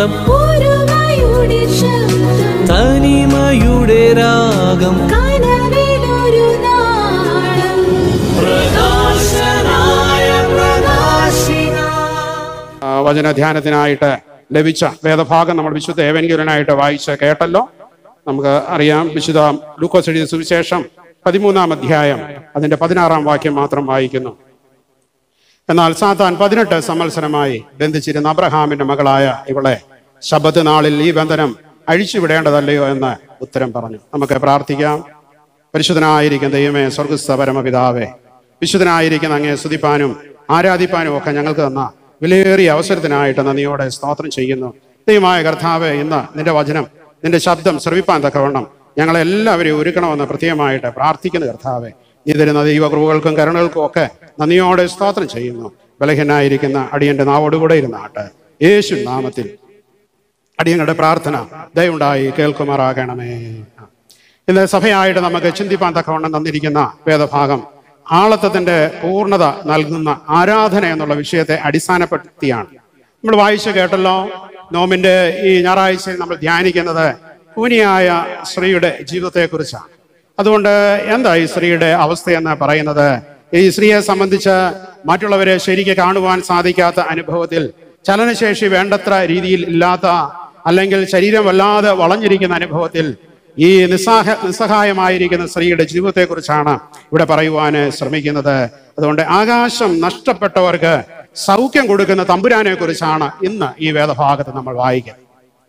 താളം ഒരുമയുടെ ശബ്ദം തനിമയുടെ രാഗം കനവിലൊരു നാളം പ്രകാശനായ പ്രകാശിക ആ, വചനധ്യാനത്തിനായിട്ട് ലഭിച്ച വേദഭാഗം നമ്മൾ വിശുദ്ധ ഏവൻഗുരനായിട്ട് വായിച്ച് കേട്ടല്ലോ നമുക്ക് അറിയാം വിശുദ്ധ ലൂക്കോസ് എഴുതിയ സുവിശേഷം പതിമൂന്നാം അധ്യായം അതിന്റെ പതിനാറാം വാക്യം മാത്രം വായിക്കുന്നു എന്നാൽ സാത്താൻ പതിനെട്ട് സംവത്സരമായി ബന്ധിച്ചിരുന്ന അബ്രഹാമിന്റെ മകളായ ഇവളെ ശബത്ത് നാളിൽ ഈ ബന്ധനം അഴിച്ചുവിടേണ്ടതല്ലയോ എന്ന് ഉത്തരം പറഞ്ഞു നമുക്ക് പ്രാർത്ഥിക്കാം പരിശുദ്ധനായിരിക്കുന്ന ദൈവമേ സ്വർഗസ്ഥ പരമപിതാവേ വിശുദ്ധനായിരിക്കുന്ന അങ്ങേ സ്തുതിപ്പാനും ആരാധിപ്പാനും ഒക്കെ ഞങ്ങൾക്ക് തന്ന വിലയേറിയ അവസരത്തിനായിട്ട് നന്ദിയോടെ സ്തോത്രം ചെയ്യുന്നു ദൈവമായ കർത്താവ് ഇന്ന് നിന്റെ വചനം നിന്റെ ശബ്ദം ശ്രവിപ്പാൻ തക്കവണ്ണം ഞങ്ങളെ എല്ലാവരെയും ഒരുക്കണമെന്ന് പ്രത്യേകമായിട്ട് പ്രാർത്ഥിക്കുന്ന കർത്താവെ നീ തരുന്ന ദൈവകൃപകൾക്കും കരുണകൾക്കും ഒക്കെ നന്ദിയോടെ സ്തോത്രം ചെയ്യുന്നു ബലഹീനായിരിക്കുന്ന അടിയന്റെ നാവോടുകൂടെ ഇരുന്നാട്ട് യേശു നാമത്തിൽ അടിയങ്ങളുടെ പ്രാർത്ഥന ദയവുണ്ടായി കേൾക്കുമാറാകണമേ ഇന്ന് സഭയായിട്ട് നമുക്ക് ചിന്തിപ്പാൻ തക്കവണ്ണം തന്നിരിക്കുന്ന വേദഭാഗം ആളത്വത്തിന്റെ പൂർണ്ണത നൽകുന്ന ആരാധന എന്നുള്ള വിഷയത്തെ അടിസ്ഥാനപ്പെടുത്തിയാണ് നമ്മൾ വായിച്ചു കേട്ടല്ലോ നോമിന്റെ ഈ ഞായറാഴ്ച നമ്മൾ ധ്യാനിക്കുന്നത് കൂനിയായ സ്ത്രീയുടെ ജീവിതത്തെക്കുറിച്ചാണ് അതുകൊണ്ട് എന്താ ഈ സ്ത്രീയുടെ അവസ്ഥയെന്ന് പറയുന്നത് ഈ സ്ത്രീയെ സംബന്ധിച്ച് മറ്റുള്ളവരെ ശരിക്ക് കാണുവാൻ സാധിക്കാത്ത അനുഭവത്തിൽ ചലനശേഷി വേണ്ടത്ര രീതിയിൽ ഇല്ലാത്ത അല്ലെങ്കിൽ ശരീരം വല്ലാതെ വളഞ്ഞിരിക്കുന്ന അനുഭവത്തിൽ ഈ നിസ്സാഹ നിസ്സഹായമായിരിക്കുന്ന സ്ത്രീയുടെ ജീവിതത്തെക്കുറിച്ചാണ് ഇവിടെ പറയുവാൻ ശ്രമിക്കുന്നത് അതുകൊണ്ട് ആകാശം നഷ്ടപ്പെട്ടവർക്ക് സൗഖ്യം കൊടുക്കുന്ന തമ്പുരാനെ കുറിച്ചാണ് ഇന്ന് ഈ വേദഭാഗത്ത് നമ്മൾ വായിക്കുന്നത്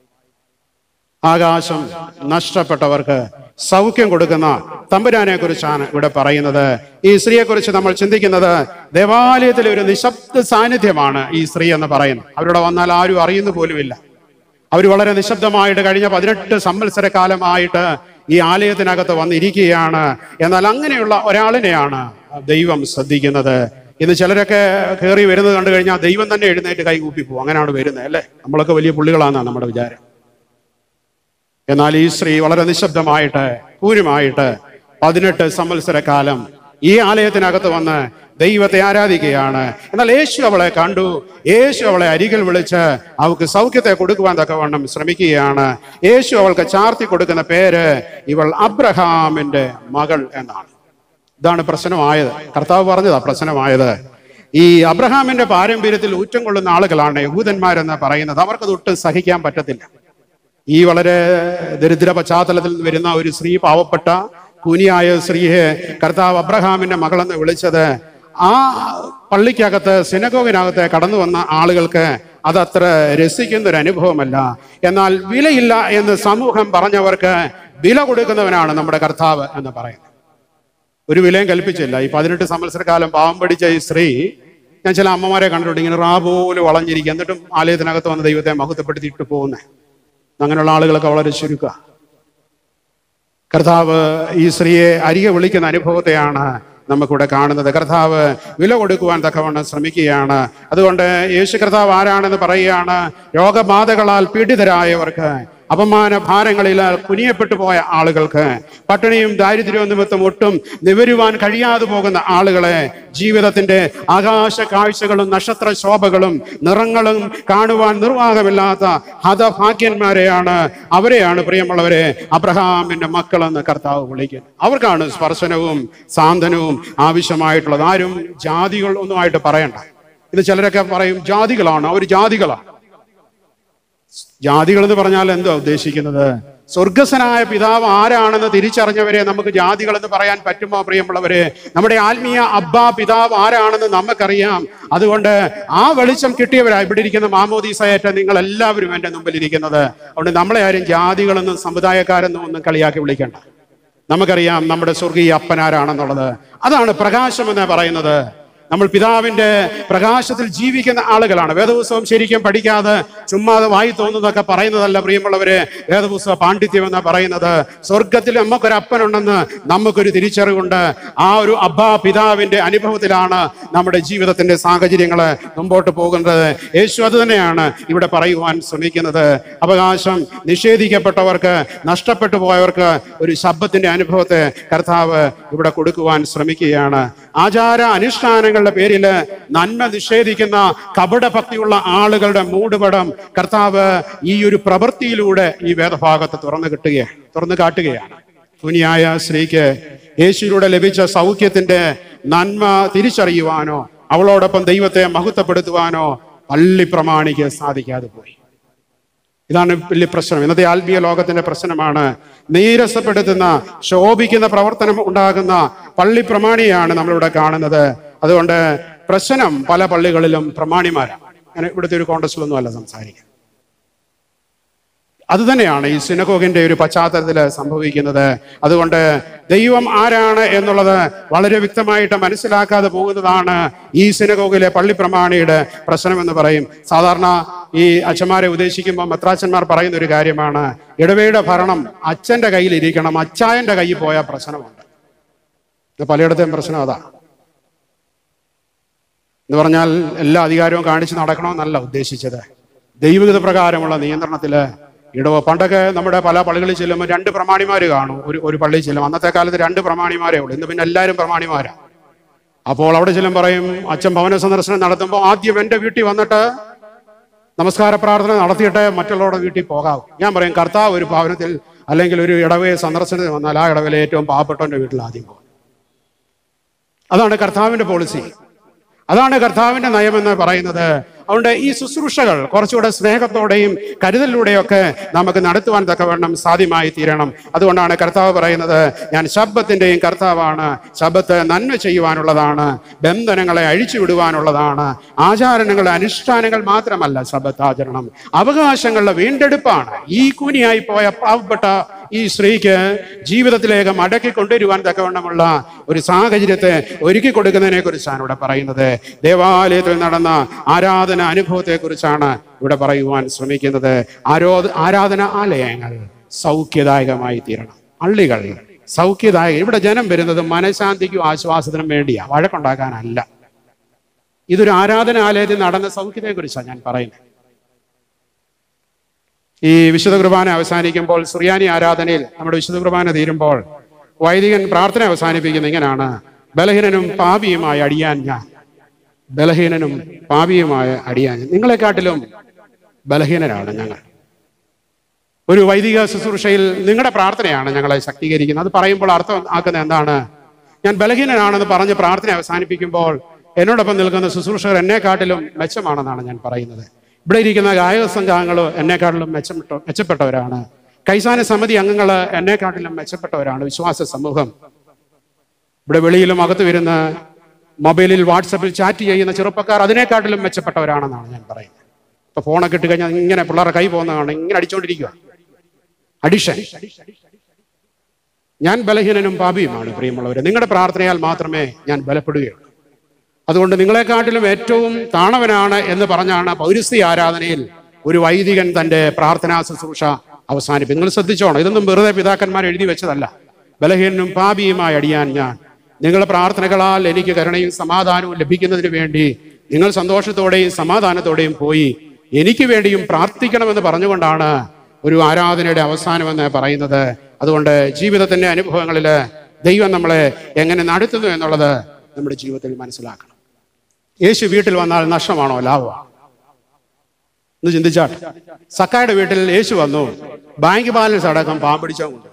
ആകാശം നഷ്ടപ്പെട്ടവർക്ക് സൗഖ്യം കൊടുക്കുന്ന തമ്പുരാനെ കുറിച്ചാണ് ഇവിടെ പറയുന്നത് ഈ സ്ത്രീയെ കുറിച്ച് നമ്മൾ ചിന്തിക്കുന്നത് ദേവാലയത്തിലെ ഒരു നിശബ്ദ സാന്നിധ്യമാണ് ഈ സ്ത്രീ എന്ന് പറയുന്നത് അവരുടെ വന്നാൽ ആരും അറിയുന്നു പോലുമില്ല അവർ വളരെ നിശബ്ദമായിട്ട് കഴിഞ്ഞ പതിനെട്ട് സംവത്സര കാലമായിട്ട് ഈ ആലയത്തിനകത്ത് വന്നിരിക്കുകയാണ് എന്നാൽ അങ്ങനെയുള്ള ഒരാളിനെയാണ് ദൈവം ശ്രദ്ധിക്കുന്നത് ഇന്ന് ചിലരൊക്കെ കയറി വരുന്നത് കണ്ടു കഴിഞ്ഞാൽ ദൈവം തന്നെ എഴുന്നേറ്റ് കൈകൂപ്പി പോകും അങ്ങനെയാണ് വരുന്നത് അല്ലേ നമ്മളൊക്കെ വലിയ പുള്ളികളാണെന്നാണ് നമ്മുടെ വിചാരം എന്നാൽ ഈ സ്ത്രീ വളരെ നിശബ്ദമായിട്ട് പൂര്യമായിട്ട് പതിനെട്ട് സംവത്സര കാലം ഈ ആലയത്തിനകത്ത് വന്ന് ദൈവത്തെ ആരാധിക്കുകയാണ് എന്നാൽ യേശു അവളെ കണ്ടു യേശു അവളെ അരികിൽ വിളിച്ച് അവൾക്ക് സൗഖ്യത്തെ കൊടുക്കുവാൻ തക്കവണ്ണം ശ്രമിക്കുകയാണ് യേശു അവൾക്ക് ചാർത്തി കൊടുക്കുന്ന പേര് ഇവൾ അബ്രഹാമിന്റെ മകൾ എന്നാണ് ഇതാണ് പ്രശ്നമായത് കർത്താവ് പറഞ്ഞതാ പ്രശ്നമായത് ഈ അബ്രഹാമിന്റെ പാരമ്പര്യത്തിൽ ഊറ്റം കൊള്ളുന്ന ആളുകളാണ് യഹൂദന്മാരെന്ന് പറയുന്നത് അവർക്കത് ഒട്ടും സഹിക്കാൻ പറ്റത്തില്ല ഈ വളരെ ദരിദ്ര പശ്ചാത്തലത്തിൽ നിന്ന് വരുന്ന ഒരു സ്ത്രീ പാവപ്പെട്ട കൂനിയായ സ്ത്രീയെ കർത്താവ് അബ്രഹാമിന്റെ മകളെന്ന് വിളിച്ചത് ആ പള്ളിക്കകത്ത് സിനഗോഗിനകത്ത് കടന്നു വന്ന ആളുകൾക്ക് അതത്ര രസിക്കുന്ന ഒരു അനുഭവമല്ല എന്നാൽ വിലയില്ല എന്ന് സമൂഹം പറഞ്ഞവർക്ക് വില കൊടുക്കുന്നവനാണ് നമ്മുടെ കർത്താവ് എന്ന് പറയുന്നത് ഒരു വിലയും കൽപ്പിച്ചില്ല ഈ പതിനെട്ട് സംവത്സരക്കാലം പാവം പഠിച്ച ഈ സ്ത്രീ ഞാൻ ചില അമ്മമാരെ കണ്ടിട്ടുണ്ട് ഇങ്ങനെ റാ പോലെ വളഞ്ഞിരിക്കുക എന്നിട്ടും ആലയത്തിനകത്ത് വന്ന് ദൈവത്തെ മഹത്വപ്പെടുത്തിയിട്ട് പോകുന്നേ അങ്ങനെയുള്ള ആളുകളൊക്കെ വളരെ ചുരുക്കുക കർത്താവ് ഈ സ്ത്രീയെ അരികെ വിളിക്കുന്ന അനുഭവത്തെയാണ് നമുക്കിവിടെ കാണുന്നത് കർത്താവ് വില കൊടുക്കുവാൻ തക്കവണ്ണം ശ്രമിക്കുകയാണ് അതുകൊണ്ട് യേശു കർത്താവ് ആരാണെന്ന് പറയുകയാണ് രോഗബാധകളാൽ പീഡിതരായവർക്ക് അപമാന ഭാരങ്ങളിൽ കുനിയപ്പെട്ടു പോയ ആളുകൾക്ക് പട്ടിണിയും ദാരിദ്ര്യവും നിമിത്തം ഒട്ടും നിവരുവാൻ കഴിയാതെ പോകുന്ന ആളുകളെ ജീവിതത്തിന്റെ ആകാശ കാഴ്ചകളും നക്ഷത്ര ശോഭകളും നിറങ്ങളും കാണുവാൻ നിർവാഹമില്ലാത്ത ഹതഭാഗ്യന്മാരെയാണ് അവരെയാണ് പ്രിയമുള്ളവരെ അബ്രഹാമിന്റെ മക്കളെന്ന് കർത്താവ് വിളിക്കുന്നത് അവർക്കാണ് സ്പർശനവും സാന്ത്വനവും ആവശ്യമായിട്ടുള്ളത് ആരും ജാതികൾ ഒന്നുമായിട്ട് പറയണ്ട ഇത് ചിലരൊക്കെ പറയും ജാതികളാണ് അവർ ജാതികളാണ് ജാതികൾ എന്ന് പറഞ്ഞാൽ എന്താ ഉദ്ദേശിക്കുന്നത് സ്വർഗസ്വനായ പിതാവ് ആരാണെന്ന് തിരിച്ചറിഞ്ഞവരെ നമുക്ക് ജാതികൾ എന്ന് പറയാൻ പറ്റുമോ പ്രിയമുള്ളവരെ നമ്മുടെ ആത്മീയ അബ്ബ പിതാവ് ആരാണെന്ന് നമുക്കറിയാം അതുകൊണ്ട് ആ വെളിച്ചം കിട്ടിയവരാ ഇവിടെ ഇരിക്കുന്ന മാമോദീസയേറ്റ നിങ്ങൾ എല്ലാവരും എൻ്റെ മുമ്പിൽ ഇരിക്കുന്നത് അതുകൊണ്ട് നമ്മളെ ആരും ജാതികളെന്നും സമുദായക്കാരെന്നും ഒന്നും കളിയാക്കി വിളിക്കണ്ട നമുക്കറിയാം നമ്മുടെ സ്വർഗീയ അപ്പനാരാണെന്നുള്ളത് അതാണ് പ്രകാശം എന്ന് പറയുന്നത് നമ്മൾ പിതാവിന്റെ പ്രകാശത്തിൽ ജീവിക്കുന്ന ആളുകളാണ് വേദപുസ്തകം ശരിക്കും പഠിക്കാതെ ചുമ്മാതെ വായി തോന്നുന്നതൊക്കെ പറയുന്നതല്ല പ്രിയമുള്ളവരെ വേദപുസ്തക പാണ്ഡിത്യം എന്ന് പറയുന്നത് സ്വർഗത്തിൽ നമുക്കൊരു അപ്പനുണ്ടെന്ന് നമുക്കൊരു തിരിച്ചറിവുണ്ട് ആ ഒരു അബ്ബ പിതാവിന്റെ അനുഭവത്തിലാണ് നമ്മുടെ ജീവിതത്തിന്റെ സാഹചര്യങ്ങൾ മുമ്പോട്ട് പോകുന്നത് യേശു അത് തന്നെയാണ് ഇവിടെ പറയുവാൻ ശ്രമിക്കുന്നത് അവകാശം നിഷേധിക്കപ്പെട്ടവർക്ക് നഷ്ടപ്പെട്ടു പോയവർക്ക് ഒരു ശബ്ദത്തിന്റെ അനുഭവത്തെ കർത്താവ് ഇവിടെ കൊടുക്കുവാൻ ശ്രമിക്കുകയാണ് ആചാര അനുഷ്ഠാനങ്ങൾ കാരണങ്ങളുടെ പേരിൽ നന്മ നിഷേധിക്കുന്ന കപടഭക്തിയുള്ള ആളുകളുടെ മൂടുപടം കർത്താവ് ഈ ഒരു പ്രവൃത്തിയിലൂടെ ഈ വേദഭാഗത്ത് തുറന്നു കിട്ടുകയാണ് തുറന്നു കാട്ടുകയാണ് തുനിയായ സ്ത്രീക്ക് യേശുവിലൂടെ ലഭിച്ച സൗഖ്യത്തിന്റെ നന്മ തിരിച്ചറിയുവാനോ അവളോടൊപ്പം ദൈവത്തെ മഹത്വപ്പെടുത്തുവാനോ പള്ളി പ്രമാണിക്ക് സാധിക്കാതെ പോയി ഇതാണ് വലിയ പ്രശ്നം ഇന്നത്തെ ആത്മീയ ലോകത്തിന്റെ പ്രശ്നമാണ് നീരസപ്പെടുത്തുന്ന ശോഭിക്കുന്ന പ്രവർത്തനം ഉണ്ടാകുന്ന പള്ളി പ്രമാണിയാണ് നമ്മളിവിടെ കാണുന്നത് അതുകൊണ്ട് പ്രശ്നം പല പള്ളികളിലും പ്രമാണിമാരാണ് അങ്ങനെ ഇവിടുത്തെ ഒരു കോൺടസ്റ്റിലൊന്നും അല്ല സംസാരിക്കുക അത് തന്നെയാണ് ഈ സിനഗോഗിന്റെ ഒരു പശ്ചാത്തലത്തിൽ സംഭവിക്കുന്നത് അതുകൊണ്ട് ദൈവം ആരാണ് എന്നുള്ളത് വളരെ വ്യക്തമായിട്ട് മനസ്സിലാക്കാതെ പോകുന്നതാണ് ഈ സിനഗോഗിലെ പള്ളി പ്രമാണിയുടെ പ്രശ്നം എന്ന് പറയും സാധാരണ ഈ അച്ഛന്മാരെ ഉദ്ദേശിക്കുമ്പോൾ മെത്രാച്ചന്മാർ പറയുന്ന ഒരു കാര്യമാണ് ഇടവയുടെ ഭരണം അച്ഛന്റെ കയ്യിൽ ഇരിക്കണം അച്ചായന്റെ കയ്യിൽ പോയാൽ പ്രശ്നമുണ്ട് ഇത് പലയിടത്തെയും പ്രശ്നം അതാ എന്ന് പറഞ്ഞാൽ എല്ലാ അധികാരവും കാണിച്ച് നടക്കണമെന്നല്ല ഉദ്ദേശിച്ചത് ദൈവികത പ്രകാരമുള്ള നിയന്ത്രണത്തില് ഇടവ പണ്ടൊക്കെ നമ്മുടെ പല പള്ളികളിൽ ചെല്ലുമ്പോൾ രണ്ട് പ്രമാണിമാര് കാണും ഒരു ഒരു പള്ളിയിൽ ചെല്ലും അന്നത്തെ കാലത്ത് രണ്ട് പ്രമാണിമാരേ ഉള്ളൂ ഇന്ന് പിന്നെ എല്ലാവരും പ്രമാണിമാരാ അപ്പോൾ അവിടെ ചെല്ലും പറയും അച്ഛൻ ഭവന സന്ദർശനം നടത്തുമ്പോൾ ആദ്യം എൻ്റെ വീട്ടിൽ വന്നിട്ട് നമസ്കാര പ്രാർത്ഥന നടത്തിയിട്ട് മറ്റുള്ളവരുടെ വീട്ടിൽ പോകാവൂ ഞാൻ പറയും കർത്താവ് ഒരു ഭവനത്തിൽ അല്ലെങ്കിൽ ഒരു ഇടവയെ സന്ദർശനത്തിന് വന്നാൽ ആ ഇടവയിലെ ഏറ്റവും പാവപ്പെട്ടവന്റെ വീട്ടിൽ ആദ്യം പോകും അതാണ് കർത്താവിന്റെ പോളിസി അതാണ് കർത്താവിന്റെ നയമെന്ന് പറയുന്നത് അതുകൊണ്ട് ഈ ശുശ്രൂഷകൾ കുറച്ചുകൂടെ സ്നേഹത്തോടെയും കരുതലിലൂടെയൊക്കെ നമുക്ക് നടത്തുവാൻ തക്കവണ്ണം സാധ്യമായി തീരണം അതുകൊണ്ടാണ് കർത്താവ് പറയുന്നത് ഞാൻ ശബ്ദത്തിന്റെയും കർത്താവാണ് ശബ്ദത്ത് നന്മ ചെയ്യുവാനുള്ളതാണ് ബന്ധനങ്ങളെ അഴിച്ചു വിടുവാനുള്ളതാണ് ആചാരണങ്ങളുടെ അനുഷ്ഠാനങ്ങൾ മാത്രമല്ല ശബ്ദത്താചരണം അവകാശങ്ങളുടെ വീണ്ടെടുപ്പാണ് ഈ കൂനിയായി പോയ പാവപ്പെട്ട ഈ സ്ത്രീക്ക് ജീവിതത്തിലേക്ക് മടക്കി കൊണ്ടുവരുവാൻ തക്കവണ്ണമുള്ള ഒരു സാഹചര്യത്തെ ഒരുക്കി കൊടുക്കുന്നതിനെ കുറിച്ചാണ് ഇവിടെ പറയുന്നത് ദേവാലയത്തിൽ നടന്ന ആരാധന അനുഭവത്തെ കുറിച്ചാണ് ഇവിടെ പറയുവാൻ ശ്രമിക്കുന്നത് ആരോ ആരാധന ആലയങ്ങൾ സൗഖ്യദായകമായി തീരണം പള്ളികൾ സൗഖ്യദായക ഇവിടെ ജനം വരുന്നത് മനഃശാന്തിക്കും ആശ്വാസത്തിനും വേണ്ടിയാ വഴക്കുണ്ടാക്കാനല്ല ഇതൊരു ആരാധനാലയത്തിൽ നടന്ന സൗഖ്യത്തെ കുറിച്ചാണ് ഞാൻ പറയുന്നത് ഈ വിശുദ്ധ കുർബാന അവസാനിക്കുമ്പോൾ സുറിയാനി ആരാധനയിൽ നമ്മുടെ വിശുദ്ധ കുർബാന തീരുമ്പോൾ വൈദികൻ പ്രാർത്ഥന അവസാനിപ്പിക്കുന്ന ഇങ്ങനെയാണ് ബലഹീനനും പാപിയുമായ അടിയാൻ ഞാൻ ബലഹീനനും പാപിയുമായ അടിയാൻ ഞാൻ. നിങ്ങളെക്കാട്ടിലും ബലഹീനരാണ് ഞങ്ങൾ ഒരു വൈദിക ശുശ്രൂഷയിൽ നിങ്ങളുടെ പ്രാർത്ഥനയാണ് ഞങ്ങളെ ശക്തീകരിക്കുന്നത് അത് പറയുമ്പോൾ അർത്ഥം ആക്കുന്നത് എന്താണ് ഞാൻ ബലഹീനനാണെന്ന് പറഞ്ഞ് പ്രാർത്ഥന അവസാനിപ്പിക്കുമ്പോൾ എന്നോടൊപ്പം നിൽക്കുന്ന ശുശ്രൂഷകർ എന്നെക്കാട്ടിലും മെച്ചമാണെന്നാണ് ഞാൻ പറയുന്നത് ഇവിടെ ഇരിക്കുന്ന ഗായക സംഘാംഗങ്ങൾ എന്നെക്കാട്ടിലും മെച്ചപ്പെട്ട മെച്ചപ്പെട്ടവരാണ് കൈസാന സമിതി അംഗങ്ങൾ എന്നെക്കാട്ടിലും മെച്ചപ്പെട്ടവരാണ് വിശ്വാസ സമൂഹം ഇവിടെ വെളിയിലും അകത്ത് വരുന്ന മൊബൈലിൽ വാട്സപ്പിൽ ചാറ്റ് ചെയ്യുന്ന ചെറുപ്പക്കാർ അതിനെക്കാട്ടിലും മെച്ചപ്പെട്ടവരാണെന്നാണ് ഞാൻ പറയുന്നത് ഇപ്പൊ ഫോണൊക്കെ ഇട്ട് കഴിഞ്ഞാൽ ഇങ്ങനെ പിള്ളേരുടെ കൈ പോകുന്നതാണ് ഇങ്ങനെ അടിച്ചുകൊണ്ടിരിക്കുക അഡിഷൻ ഞാൻ ബലഹീനനും പാപിയുമാണ് പ്രിയമുള്ളവരെ നിങ്ങളുടെ പ്രാർത്ഥനയാൽ മാത്രമേ ഞാൻ ബലപ്പെടുകയുള്ളൂ അതുകൊണ്ട് നിങ്ങളെക്കാട്ടിലും ഏറ്റവും താണവനാണ് എന്ന് പറഞ്ഞാണ് പൗരസ്ത്യ ആരാധനയിൽ ഒരു വൈദികൻ തന്റെ പ്രാർത്ഥനാ ശുശ്രൂഷ അവസാനിപ്പിക്കും നിങ്ങൾ ശ്രദ്ധിച്ചോണം ഇതൊന്നും വെറുതെ പിതാക്കന്മാർ എഴുതി വെച്ചതല്ല ബലഹീനനും പാപിയുമായി അടിയാൻ ഞാൻ നിങ്ങളുടെ പ്രാർത്ഥനകളാൽ എനിക്ക് കരുണയും സമാധാനവും ലഭിക്കുന്നതിന് വേണ്ടി നിങ്ങൾ സന്തോഷത്തോടെയും സമാധാനത്തോടെയും പോയി എനിക്ക് വേണ്ടിയും പ്രാർത്ഥിക്കണമെന്ന് പറഞ്ഞുകൊണ്ടാണ് ഒരു ആരാധനയുടെ അവസാനമെന്ന് പറയുന്നത് അതുകൊണ്ട് ജീവിതത്തിന്റെ അനുഭവങ്ങളിൽ ദൈവം നമ്മളെ എങ്ങനെ നടത്തുന്നു എന്നുള്ളത് നമ്മുടെ ജീവിതത്തിൽ മനസ്സിലാക്കണം യേശു വീട്ടിൽ വന്നാൽ നഷ്ടമാണോ ലാഭമാണോ ഒന്ന് ചിന്തിച്ചാട്ടെ സക്കായുടെ വീട്ടിൽ യേശു വന്നു ബാങ്ക് ബാലൻസ് അടക്കം പാമ്പിടിച്ചോ കൊണ്ടുപോയി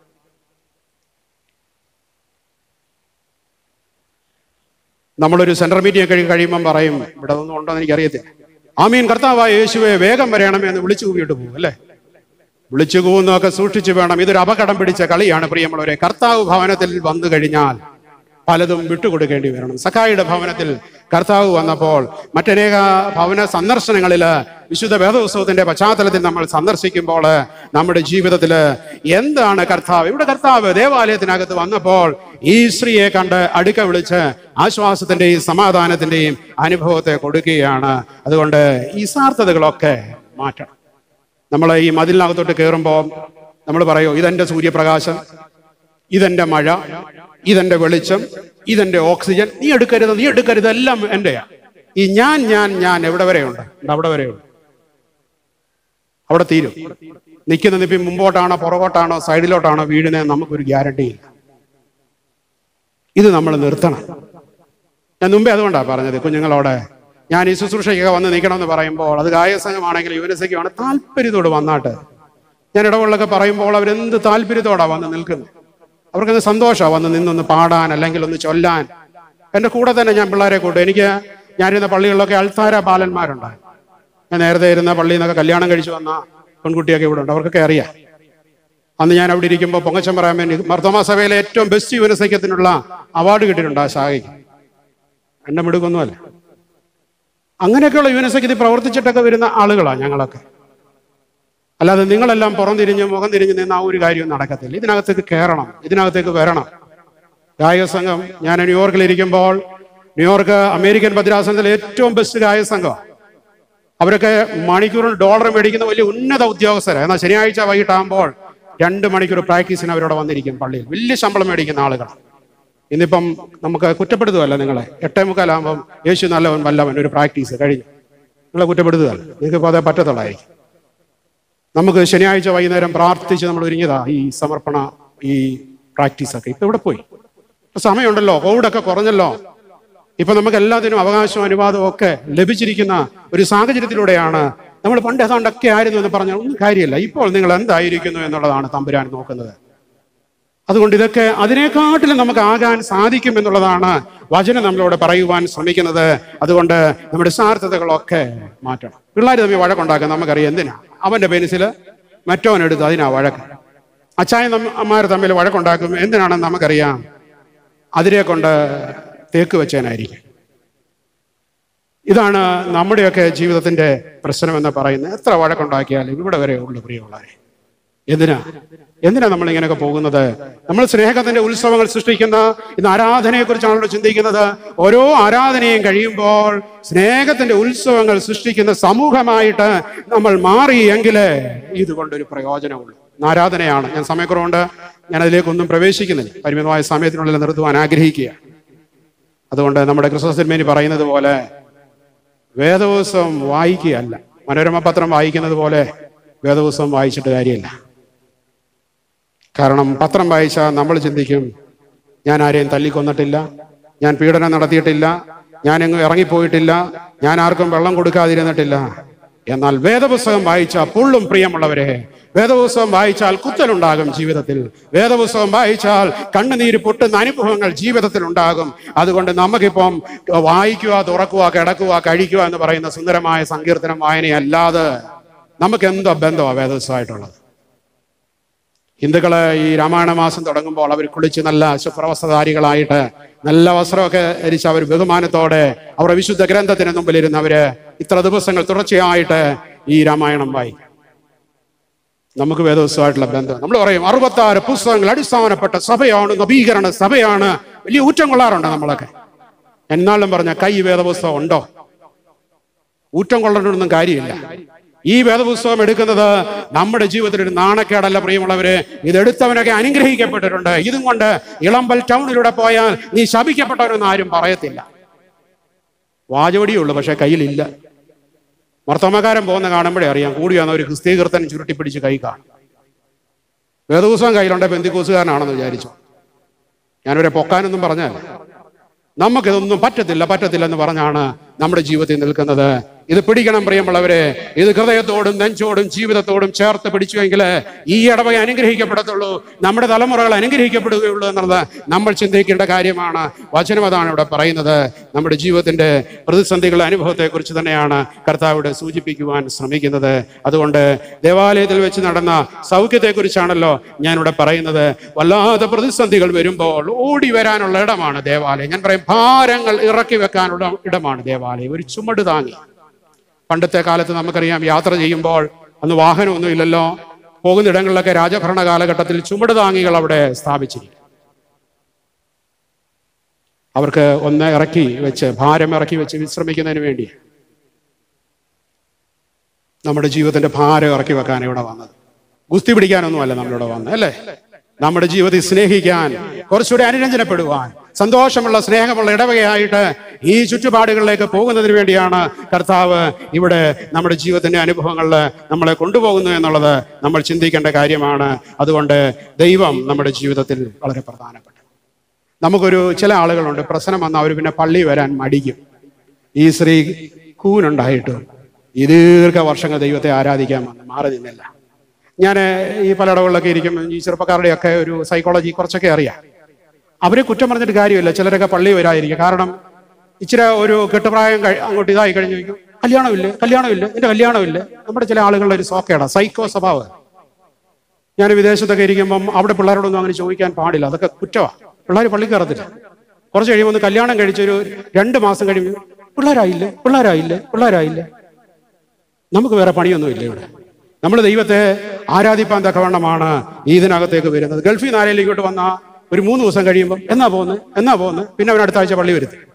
നമ്മളൊരു സെൻട്രൽ മീറ്റിംഗ് കഴിയും കഴിയുമ്പം പറയും ഇവിടെ ഒന്നും ഉണ്ടോ എന്ന് എനിക്കറിയത്തില്ല ആമീൻ കർത്താവായ യേശുവെ വേഗം വരണമേ എന്ന് വിളിച്ചു കൂവിയിട്ട് പോകും അല്ലേ വിളിച്ചു കൂവുന്നതൊക്കെ സൂക്ഷിച്ചു വേണം ഇതൊരു അപകടം പിടിച്ച കളിയാണ് പ്രിയമുള്ളവരെ കർത്താവ് ഭവനത്തിൽ വന്നു കഴിഞ്ഞാൽ പലതും വിട്ടുകൊടുക്കേണ്ടി വരണം സഖായിയുടെ ഭവനത്തിൽ കർത്താവ് വന്നപ്പോൾ മറ്റനേക ഭവന സന്ദർശനങ്ങളിൽ വിശുദ്ധ വേദോത്സവത്തിന്റെ പശ്ചാത്തലത്തിൽ നമ്മൾ സന്ദർശിക്കുമ്പോൾ നമ്മുടെ ജീവിതത്തിൽ എന്താണ് കർത്താവ് ഇവിടെ കർത്താവ് ദേവാലയത്തിനകത്ത് വന്നപ്പോൾ ഈ സ്ത്രീയെ കണ്ട് അടുക്ക വിളിച്ച് ആശ്വാസത്തിന്റെയും സമാധാനത്തിന്റെയും അനുഭവത്തെ കൊടുക്കുകയാണ് അതുകൊണ്ട് ഈ സാർത്ഥതകളൊക്കെ മാറ്റണം നമ്മൾ ഈ മതിലിനകത്തോട്ട് കയറുമ്പോൾ നമ്മൾ പറയോ ഇതെന്റെ സൂര്യപ്രകാശം ഇതെന്റെ മഴ ഇതെന്റെ വെളിച്ചം ഇതെന്റെ ഓക്സിജൻ നീ എടുക്കരുത് നീ എടുക്കരുത് എല്ലാം എന്റെയാ ഈ ഞാൻ ഞാൻ ഞാൻ എവിടെ വരെയുണ്ട് ഉണ്ട്, അവിടെ വരെയുണ്ട് അവിടെ തീരും നിൽക്കുന്ന നിപ്പി മുമ്പോട്ടാണോ പുറകോട്ടാണോ സൈഡിലോട്ടാണോ വീഴുന്നത് നമുക്കൊരു ഗ്യാരണ്ടി ഇല്ല ഇത് നമ്മൾ നിർത്തണം ഞാൻ മുമ്പേ അതുകൊണ്ടാണ് പറഞ്ഞത് കുഞ്ഞുങ്ങളോട് ഞാൻ ഈ ശുശ്രൂഷയ്ക്കൊക്കെ വന്ന് നിൽക്കണമെന്ന് പറയുമ്പോൾ അത് ഗായസംഘമാണെങ്കിലും യുവനസയ്ക്കുമാണ് താല്പര്യത്തോട് വന്നാട്ട് ഞാൻ ഇടവുകളൊക്കെ പറയുമ്പോൾ അവരെന്ത് താല്പര്യത്തോടാണ് വന്ന് നിൽക്കുന്നത് അവർക്കത് സന്തോഷമാണ് വന്ന് നിന്നൊന്ന് പാടാൻ അല്ലെങ്കിൽ ഒന്ന് ചൊല്ലാൻ എൻ്റെ കൂടെ തന്നെ ഞാൻ പിള്ളേരെ കൂട്ടും എനിക്ക് ഞാനിരുന്ന പള്ളികളിലൊക്കെ അൾത്താര ബാലന്മാരുണ്ടായി ഞാൻ നേരത്തെ ഇരുന്ന പള്ളിയിൽ നിന്നൊക്കെ കല്യാണം കഴിച്ചു വന്ന പെൺകുട്ടിയൊക്കെ ഇവിടെ ഉണ്ട് അവർക്കൊക്കെ അറിയാം അന്ന് ഞാൻ അവിടെ ഇരിക്കുമ്പോൾ പൊങ്ങച്ചം പറയാൻ വേണ്ടി മർത്തോമ സഭയിലെ ഏറ്റവും ബെസ്റ്റ് യുവനസൈക്യത്തിനുള്ള അവാർഡ് കിട്ടിയിട്ടുണ്ട് ആ ശാഖയ്ക്ക് എന്നെ മിടുക്കൊന്നുമല്ല അങ്ങനെയൊക്കെയുള്ള യുവനസൈക്യത്തിൽ പ്രവർത്തിച്ചിട്ടൊക്കെ വരുന്ന ആളുകളാണ് ഞങ്ങളൊക്കെ അല്ലാതെ നിങ്ങളെല്ലാം പുറം തിരിഞ്ഞ് മുഖം തിരിഞ്ഞ് നിന്ന് ആ ഒരു കാര്യവും നടക്കത്തില്ല ഇതിനകത്തേക്ക് കയറണം ഇതിനകത്തേക്ക് വരണം ഗായക സംഘം ഞാൻ ന്യൂയോർക്കിൽ ഇരിക്കുമ്പോൾ ന്യൂയോർക്ക് അമേരിക്കൻ ഭദ്രാസനത്തിലെ ഏറ്റവും ബെസ്റ്റ് ഗായക സംഘം അവരൊക്കെ മണിക്കൂറിന് ഡോളർ മേടിക്കുന്ന വലിയ ഉന്നത ഉദ്യോഗസ്ഥരാണ് എന്നാൽ ശനിയാഴ്ച വൈകിട്ടാകുമ്പോൾ രണ്ട് മണിക്കൂർ പ്രാക്ടീസിന് അവരോട് വന്നിരിക്കും പള്ളിയിൽ വലിയ ശമ്പളം മേടിക്കുന്ന ആളുകൾ ഇന്നിപ്പം നമുക്ക് കുറ്റപ്പെടുത്തുകയല്ല നിങ്ങളെ എട്ടേ മുക്കാലാകുമ്പം യേശു നല്ലവൻ വല്ലവൻ ഒരു പ്രാക്ടീസ് കഴിഞ്ഞു നിങ്ങളെ കുറ്റപ്പെടുത്തുകയല്ല നിങ്ങൾക്ക് ഇപ്പോൾ അതേ പറ്റത്തുള്ളായിരിക്കും നമുക്ക് ശനിയാഴ്ച വൈകുന്നേരം പ്രാർത്ഥിച്ച് നമ്മൾ ഒരുങ്ങിയതാ ഈ സമർപ്പണ ഈ പ്രാക്ടീസ് ഒക്കെ ഇപ്പൊ ഇവിടെ പോയി ഇപ്പൊ സമയമുണ്ടല്ലോ കോവിഡൊക്കെ കുറഞ്ഞല്ലോ ഇപ്പൊ നമുക്ക് എല്ലാത്തിനും അവകാശവും അനുവാദവും ഒക്കെ ലഭിച്ചിരിക്കുന്ന ഒരു സാഹചര്യത്തിലൂടെയാണ് നമ്മൾ പണ്ട് ഏതാണ്ടൊക്കെ ആയിരുന്നു എന്ന് പറഞ്ഞാൽ ഒന്നും കാര്യമില്ല ഇപ്പോൾ നിങ്ങൾ എന്തായിരിക്കുന്നു എന്നുള്ളതാണ് തമ്പുരാൻ നോക്കുന്നത് അതുകൊണ്ട് ഇതൊക്കെ അതിനെക്കാട്ടിലും നമുക്ക് ആകാൻ സാധിക്കും എന്നുള്ളതാണ് വചനം നമ്മളോട് പറയുവാൻ ശ്രമിക്കുന്നത് അതുകൊണ്ട് നമ്മുടെ സ്വാർത്ഥതകളൊക്കെ മാറ്റണം പിള്ളേർ തമ്മിൽ വഴക്കുണ്ടാക്കാൻ നമുക്കറിയാം എന്തിനാ അവന്റെ പെൻസില് മറ്റവൻ എടുത്ത് അതിനാ വഴക്ക് അച്ചായ അമ്മമാർ തമ്മിൽ വഴക്കുണ്ടാക്കും എന്തിനാണെന്ന് നമുക്കറിയാം അതിരെ കൊണ്ട് തേക്ക് വെച്ചേനായിരിക്കും ഇതാണ് നമ്മുടെയൊക്കെ ജീവിതത്തിന്റെ പ്രശ്നം എന്ന് പറയുന്നത് എത്ര വഴക്കുണ്ടാക്കിയാലും ഇവിടെ വരെ ഉള്ളു പ്രിയമുള്ളവരെ എന്തിനാ എന്തിനാ നമ്മൾ ഇങ്ങനെയൊക്കെ പോകുന്നത് നമ്മൾ സ്നേഹത്തിന്റെ ഉത്സവങ്ങൾ സൃഷ്ടിക്കുന്ന ഇന്ന് ആരാധനയെ കുറിച്ചാണല്ലോ ചിന്തിക്കുന്നത് ഓരോ ആരാധനയും കഴിയുമ്പോൾ സ്നേഹത്തിന്റെ ഉത്സവങ്ങൾ സൃഷ്ടിക്കുന്ന സമൂഹമായിട്ട് നമ്മൾ മാറിയെങ്കിലേ ഇതുകൊണ്ടൊരു പ്രയോജനമുള്ളൂ ഇന്ന് ആരാധനയാണ് ഞാൻ സമയക്കുറവുണ്ട് ഞാൻ അതിലേക്കൊന്നും പ്രവേശിക്കുന്നില്ല പരിമിതമായ സമയത്തിനുള്ളിൽ നിർത്തുവാൻ ആഗ്രഹിക്കുക അതുകൊണ്ട് നമ്മുടെ ക്രിസ്മസ് തിരുമേനി പറയുന്നത് പോലെ വേദപുസ്തകം വായിക്കുകയല്ല മനോരമ പത്രം വായിക്കുന്നത് പോലെ വേദപുസ്തകം വായിച്ചിട്ട് കാര്യമില്ല കാരണം പത്രം വായിച്ചാൽ നമ്മൾ ചിന്തിക്കും ഞാൻ ആരെയും തല്ലിക്കൊന്നിട്ടില്ല ഞാൻ പീഡനം നടത്തിയിട്ടില്ല ഞാൻ എങ്ങും ഇറങ്ങിപ്പോയിട്ടില്ല ഞാൻ ആർക്കും വെള്ളം കൊടുക്കാതിരുന്നിട്ടില്ല എന്നാൽ വേദപുസ്തകം വായിച്ചാൽ പുള്ളും പ്രിയമുള്ളവരെ വേദപുസ്തകം വായിച്ചാൽ കുത്തലുണ്ടാകും ജീവിതത്തിൽ വേദപുസ്തകം വായിച്ചാൽ കണ്ണുനീര് പൊട്ടുന്ന അനുഭവങ്ങൾ ജീവിതത്തിൽ ഉണ്ടാകും അതുകൊണ്ട് നമുക്കിപ്പം വായിക്കുക തുറക്കുക കിടക്കുക കഴിക്കുക എന്ന് പറയുന്ന സുന്ദരമായ സങ്കീർത്തനം വായനയല്ലാതെ നമുക്ക് എന്തോ ബന്ധമാണ് വേദപുസ്തകമായിട്ടുള്ളത് ഹിന്ദുക്കള് ഈ രാമായണ മാസം തുടങ്ങുമ്പോൾ അവർ കുളിച്ച് നല്ല ശുഭ്രവസ്ത്രധാരികളായിട്ട് നല്ല വസ്ത്രമൊക്കെ ധരിച്ച് അവർ ബഹുമാനത്തോടെ അവരുടെ വിശുദ്ധ ഗ്രന്ഥത്തിന് മുമ്പിലിരുന്ന് അവര് ഇത്ര ദിവസങ്ങൾ തുടർച്ചയായിട്ട് ഈ രാമായണം വായിക്കും നമുക്ക് വേദോത്സവമായിട്ടുള്ള ബന്ധം നമ്മൾ പറയും അറുപത്താറ് പുസ്തകങ്ങൾ അടിസ്ഥാനപ്പെട്ട സഭയാണ് നവീകരണ സഭയാണ് വലിയ ഊറ്റം കൊള്ളാറുണ്ട് നമ്മളൊക്കെ എന്നാലും പറഞ്ഞ കൈ വേദപുസ്തകം ഉണ്ടോ ഊറ്റം കൊള്ളേണ്ടൊന്നും കാര്യമില്ല ഈ വേദപുസ്തകം എടുക്കുന്നത് നമ്മുടെ ജീവിതത്തിൽ ഒരു നാണക്കേടല്ല പ്രിയമുള്ളവര് ഇതെടുത്തവനൊക്കെ അനുഗ്രഹിക്കപ്പെട്ടിട്ടുണ്ട് ഇതും കൊണ്ട് ഇളമ്പൽ ടൗണിലൂടെ പോയാൽ നീ ശപിക്കപ്പെട്ടവരൊന്നും ആരും പറയത്തില്ല വാചവടിയേ ഉള്ളൂ പക്ഷെ കയ്യിലില്ല മർത്തമ്മക്കാരൻ പോകുന്ന കാണുമ്പോഴേ അറിയാം കൂടി വന്ന ഒരു ക്രിസ്തീകൃത്തൻ ചുരുട്ടിപ്പിടിച്ച് കൈ കാണും വേദപുസ്തകം കയ്യിലുണ്ടെ പെന്തിക്കൂസുകാരനാണെന്ന് വിചാരിച്ചു ഞാനിവരെ പൊക്കാനൊന്നും പറഞ്ഞല്ല നമുക്കിതൊന്നും പറ്റത്തില്ല പറ്റത്തില്ല എന്ന് പറഞ്ഞാണ് നമ്മുടെ ജീവിതത്തിൽ നിൽക്കുന്നത് ഇത് പിടിക്കണം പ്രിയമുള്ളവരെ ഇത് ഹൃദയത്തോടും നെഞ്ചോടും ജീവിതത്തോടും ചേർത്ത് പിടിച്ചുവെങ്കിൽ ഈ ഇടവക അനുഗ്രഹിക്കപ്പെടത്തുള്ളൂ നമ്മുടെ തലമുറകൾ അനുഗ്രഹിക്കപ്പെടുകയുള്ളൂ എന്നുള്ളത് നമ്മൾ ചിന്തിക്കേണ്ട കാര്യമാണ് വചനം അതാണ് ഇവിടെ പറയുന്നത് നമ്മുടെ ജീവിതത്തിന്റെ പ്രതിസന്ധികളുടെ അനുഭവത്തെക്കുറിച്ച് തന്നെയാണ് കർത്താവിടെ സൂചിപ്പിക്കുവാൻ ശ്രമിക്കുന്നത് അതുകൊണ്ട് ദേവാലയത്തിൽ വെച്ച് നടന്ന സൗഖ്യത്തെക്കുറിച്ചാണല്ലോ ഞാനിവിടെ പറയുന്നത് വല്ലാതെ പ്രതിസന്ധികൾ വരുമ്പോൾ ഓടി വരാനുള്ള ഇടമാണ് ദേവാലയം ഞാൻ പറയും ഭാരങ്ങൾ ഇറക്കി വെക്കാനുള്ള ഇടമാണ് ദേവാലയം ഒരു ചുമട് താങ്ങി പണ്ടത്തെ കാലത്ത് നമുക്കറിയാം യാത്ര ചെയ്യുമ്പോൾ അന്ന് വാഹനമൊന്നും ഇല്ലല്ലോ പോകുന്ന ഇടങ്ങളിലൊക്കെ രാജഭരണ കാലഘട്ടത്തിൽ ചുമട് താങ്ങികൾ അവിടെ സ്ഥാപിച്ചിരിക്കും അവർക്ക് ഒന്ന് ഇറക്കി വെച്ച് ഭാരം ഇറക്കി വെച്ച് വിശ്രമിക്കുന്നതിന് വേണ്ടി നമ്മുടെ ജീവിതത്തിന്റെ ഭാരം ഇറക്കി വെക്കാൻ ഇവിടെ വന്നത് ഗുസ്തി പിടിക്കാനൊന്നുമല്ല നമ്മളിവിടെ വന്നത് അല്ലേ നമ്മുടെ ജീവിതത്തിൽ സ്നേഹിക്കാൻ കുറച്ചുകൂടി അനുരഞ്ജനപ്പെടുവാൻ സന്തോഷമുള്ള സ്നേഹമുള്ള ഇടവകയായിട്ട് ഈ ചുറ്റുപാടുകളിലേക്ക് പോകുന്നതിന് വേണ്ടിയാണ് കർത്താവ് ഇവിടെ നമ്മുടെ ജീവിതത്തിന്റെ അനുഭവങ്ങളിൽ നമ്മളെ കൊണ്ടുപോകുന്നു എന്നുള്ളത് നമ്മൾ ചിന്തിക്കേണ്ട കാര്യമാണ് അതുകൊണ്ട് ദൈവം നമ്മുടെ ജീവിതത്തിൽ വളരെ പ്രധാനപ്പെട്ട നമുക്കൊരു ചില ആളുകളുണ്ട് പ്രശ്നം വന്നാൽ അവർ പിന്നെ പള്ളി വരാൻ മടിക്കും ഈ സ്ത്രീ കൂനുണ്ടായിട്ടും ഈ ദീർഘ വർഷങ്ങൾ ദൈവത്തെ ആരാധിക്കാൻ വന്ന് മാറി നിന്നില്ല ഞാൻ ഈ പലയിടങ്ങളിലൊക്കെ ഇരിക്കും ഈ ചെറുപ്പക്കാരുടെയൊക്കെ ഒരു സൈക്കോളജി കുറച്ചൊക്കെ അറിയാം അവരെ കുറ്റം പറഞ്ഞിട്ട് കാര്യമില്ല ചിലരൊക്കെ പള്ളി വരാതിരിക്കും കാരണം ഇച്ചിരി ഒരു കെട്ടുപ്രായം കഴി- അങ്ങോട്ട് ഇതായി കഴിഞ്ഞു ചോദിക്കും കല്യാണമില്ലേ കല്യാണമില്ലേ എന്റെ കല്യാണമില്ലേ നമ്മുടെ ചില ആളുകളുടെ ഒരു സോക്കേടാ സൈക്കോ സ്വഭാവം ഞാൻ വിദേശത്തൊക്കെ ഇരിക്കുമ്പം അവിടെ പിള്ളേരോടൊന്നും അങ്ങനെ ചോദിക്കാൻ പാടില്ല അതൊക്കെ കുറ്റമാണ് പിള്ളേർ പള്ളി കയറത്തില്ല കുറച്ച് കഴിയുമ്പോൾ ഒന്ന് കല്യാണം കഴിച്ചൊരു രണ്ട് മാസം കഴിയുമ്പോൾ പിള്ളേരായില്ലേ പിള്ളേരായില്ലേ പിള്ളേരായില്ലേ നമുക്ക് വേറെ പണിയൊന്നുമില്ല ഇവിടെ നമ്മൾ ദൈവത്തെ ആരാധിപ്പാൻ തക്കവണ്ണമാണ് ഇതിനകത്തേക്ക് വരുന്നത് ഗൾഫിൽ നിന്ന് ആരെങ്കിലും ഇങ്ങോട്ട് വന്നാൽ ഒരു മൂന്ന് ദിവസം കഴിയുമ്പോൾ എന്നാ പോകുന്നത് എന്നാ പോകുന്നത് പിന്നെ അവൻ അടുത്ത ആഴ്ച പള്ളി വരുത്തി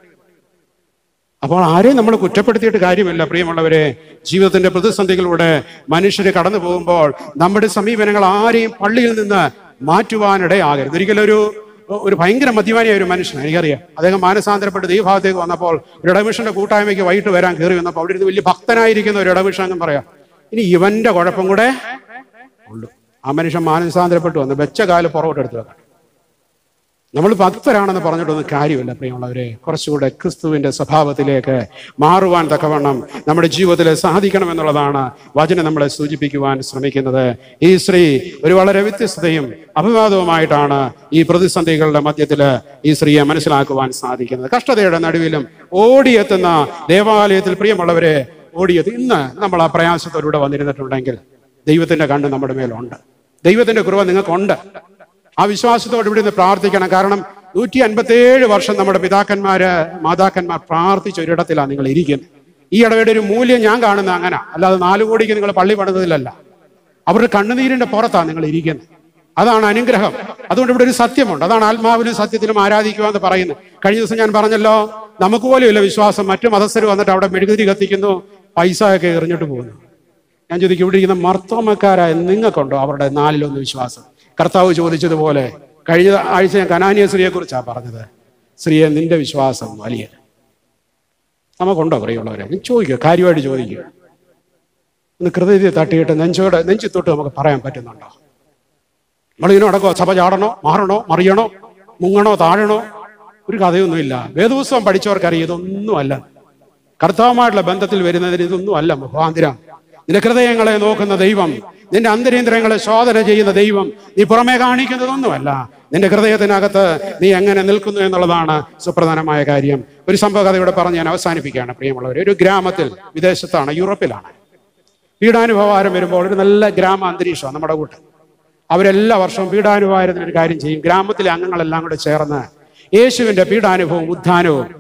അപ്പോൾ ആരെയും നമ്മൾ കുറ്റപ്പെടുത്തിയിട്ട് കാര്യമില്ല പ്രിയമുള്ളവരെ ജീവിതത്തിന്റെ പ്രതിസന്ധികളിലൂടെ മനുഷ്യർ കടന്നു പോകുമ്പോൾ നമ്മുടെ സമീപനങ്ങൾ ആരെയും പള്ളിയിൽ നിന്ന് മാറ്റുവാനിടയാകരുത് ഒരിക്കലും ഒരു ഒരു ഭയങ്കര മദ്യപാനിയായ ഒരു മനുഷ്യൻ എനിക്കറിയാം അദ്ദേഹം മാനസാന്തരപ്പെട്ട് ഈ ഭാഗത്തേക്ക് വന്നപ്പോൾ ഒരു ഇടമിഷന്റെ കൂട്ടായ്മയ്ക്ക് വൈകിട്ട് വരാൻ കയറി വന്നപ്പോൾ അവിടെ ഇരുന്ന് വലിയ ഭക്തനായിരിക്കുന്ന ഒരു ഇടമിഷൻ അങ്ങ് പറയാം ഇനി ഇവന്റെ കുഴപ്പം കൂടെ ഉള്ളൂ ആ മനുഷ്യൻ മാനസാന്തരപ്പെട്ട് വന്ന് വെച്ച കാല് പുറകോട്ട് എടുത്തു വെക്കാം നമ്മൾ ഭക്തരാണെന്ന് പറഞ്ഞിട്ടൊന്നും കാര്യമില്ല പ്രിയമുള്ളവരെ കുറച്ചുകൂടെ ക്രിസ്തുവിന്റെ സ്വഭാവത്തിലേക്ക് മാറുവാൻ തക്കവണ്ണം നമ്മുടെ ജീവിതത്തിൽ സാധിക്കണം എന്നുള്ളതാണ് വചനം നമ്മളെ സൂചിപ്പിക്കുവാൻ ശ്രമിക്കുന്നത് ഈ സ്ത്രീ ഒരു വളരെ വ്യത്യസ്തതയും അഭിവാദവുമായിട്ടാണ് ഈ പ്രതിസന്ധികളുടെ മധ്യത്തിൽ ഈ സ്ത്രീയെ മനസ്സിലാക്കുവാൻ സാധിക്കുന്നത് കഷ്ടതയുടെ നടുവിലും ഓടിയെത്തുന്ന ദേവാലയത്തിൽ പ്രിയമുള്ളവരെ ഓടിയെത്തി ഇന്ന് നമ്മൾ ആ പ്രയാസത്തോടുകൂടെ വന്നിരുന്നിട്ടുണ്ടെങ്കിൽ ദൈവത്തിന്റെ കണ്ണ് നമ്മുടെ മേലുണ്ട് ദൈവത്തിന്റെ കൃപ നിങ്ങൾക്കുണ്ട് ആ വിശ്വാസത്തോട് ഇവിടെ നിന്ന് പ്രാർത്ഥിക്കണം കാരണം നൂറ്റി അൻപത്തേഴ് വർഷം നമ്മുടെ പിതാക്കന്മാര് മാതാക്കന്മാർ പ്രാർത്ഥിച്ച ഒരിടത്തിലാണ് നിങ്ങൾ ഇരിക്കുന്നത് ഈ ഇടവേടെ ഒരു മൂല്യം ഞാൻ കാണുന്നത് അങ്ങനെ അല്ലാതെ നാലു കോടിക്ക് നിങ്ങൾ പള്ളി പണിതതിലല്ല അവരുടെ കണ്ണുനീരിന്റെ പുറത്താണ് നിങ്ങൾ ഇരിക്കുന്നത് അതാണ് അനുഗ്രഹം അതുകൊണ്ട് ഇവിടെ ഒരു സത്യമുണ്ട് അതാണ് ആത്മാവിലും സത്യത്തിലും ആരാധിക്കുക എന്ന് പറയുന്നത് കഴിഞ്ഞ ദിവസം ഞാൻ പറഞ്ഞല്ലോ നമുക്ക് പോലും ഇല്ല വിശ്വാസം മറ്റു മതസ്ഥർ വന്നിട്ട് അവിടെ മെഴുകുതിരി കത്തിക്കുന്നു പൈസ ഒക്കെ എറിഞ്ഞിട്ട് പോകുന്നു ഞാൻ ചോദിക്കും ഇവിടെ ഇരിക്കുന്ന മർത്തോമക്കാരായ നിങ്ങൾക്കുണ്ടോ അവരുടെ നാലിലൊന്ന് വിശ്വാസം കർത്താവ് ചോദിച്ചതുപോലെ കഴിഞ്ഞ ആഴ്ച ഞാൻ കനാനിയ സ്ത്രീയെ കുറിച്ചാണ് പറഞ്ഞത് സ്ത്രീയെ നിന്റെ വിശ്വാസം വലിയ നമുക്കുണ്ടോ പ്രിയമുള്ളവരെ നീ ചോദിക്കുക കാര്യമായിട്ട് ചോദിക്കുക ഒന്ന് ഹൃദയത്തെ തട്ടിയിട്ട് നെഞ്ചോടെ നെഞ്ചിത്തോട്ട് നമുക്ക് പറയാൻ പറ്റുന്നുണ്ടോ നമ്മളിങ്ങനെ നടക്കോ സഭ ചാടണോ മാറണോ മറിയണോ മുങ്ങണോ താഴണോ ഒരു കഥയൊന്നുമില്ല വേദപുസ്തകം പഠിച്ചവർക്കറിയാം ഇതൊന്നുമല്ല കർത്താവുമായിട്ടുള്ള ബന്ധത്തിൽ വരുന്നതിന് ഇതൊന്നും അല്ല മുഖാന്തിരം നിന്റെ ഹൃദയങ്ങളെ നോക്കുന്ന ദൈവം നിന്റെ അന്തരേന്ദ്രങ്ങളെ ശോധന ചെയ്യുന്ന ദൈവം നീ പുറമേ കാണിക്കുന്നതൊന്നുമല്ല നിന്റെ ഹൃദയത്തിനകത്ത് നീ എങ്ങനെ നിൽക്കുന്നു എന്നുള്ളതാണ് സുപ്രധാനമായ കാര്യം ഒരു സംഭവ കഥ ഇവിടെ പറഞ്ഞ് ഞാൻ അവസാനിപ്പിക്കുകയാണ് പ്രിയമുള്ളവർ ഒരു ഗ്രാമത്തിൽ വിദേശത്താണ് യൂറോപ്പിലാണ് പീഡാനുഭവാരം വരുമ്പോൾ ഒരു നല്ല ഗ്രാമ അന്തരീക്ഷമാണ് നമ്മുടെ കൂട്ടം അവരെല്ലാ വർഷവും പീഡാനുഭവാരത്തിന് ഒരു കാര്യം ചെയ്യും ഗ്രാമത്തിലെ അംഗങ്ങളെല്ലാം കൂടെ ചേർന്ന് യേശുവിന്റെ പീഡാനുഭവവും ഉത്ഥാനവും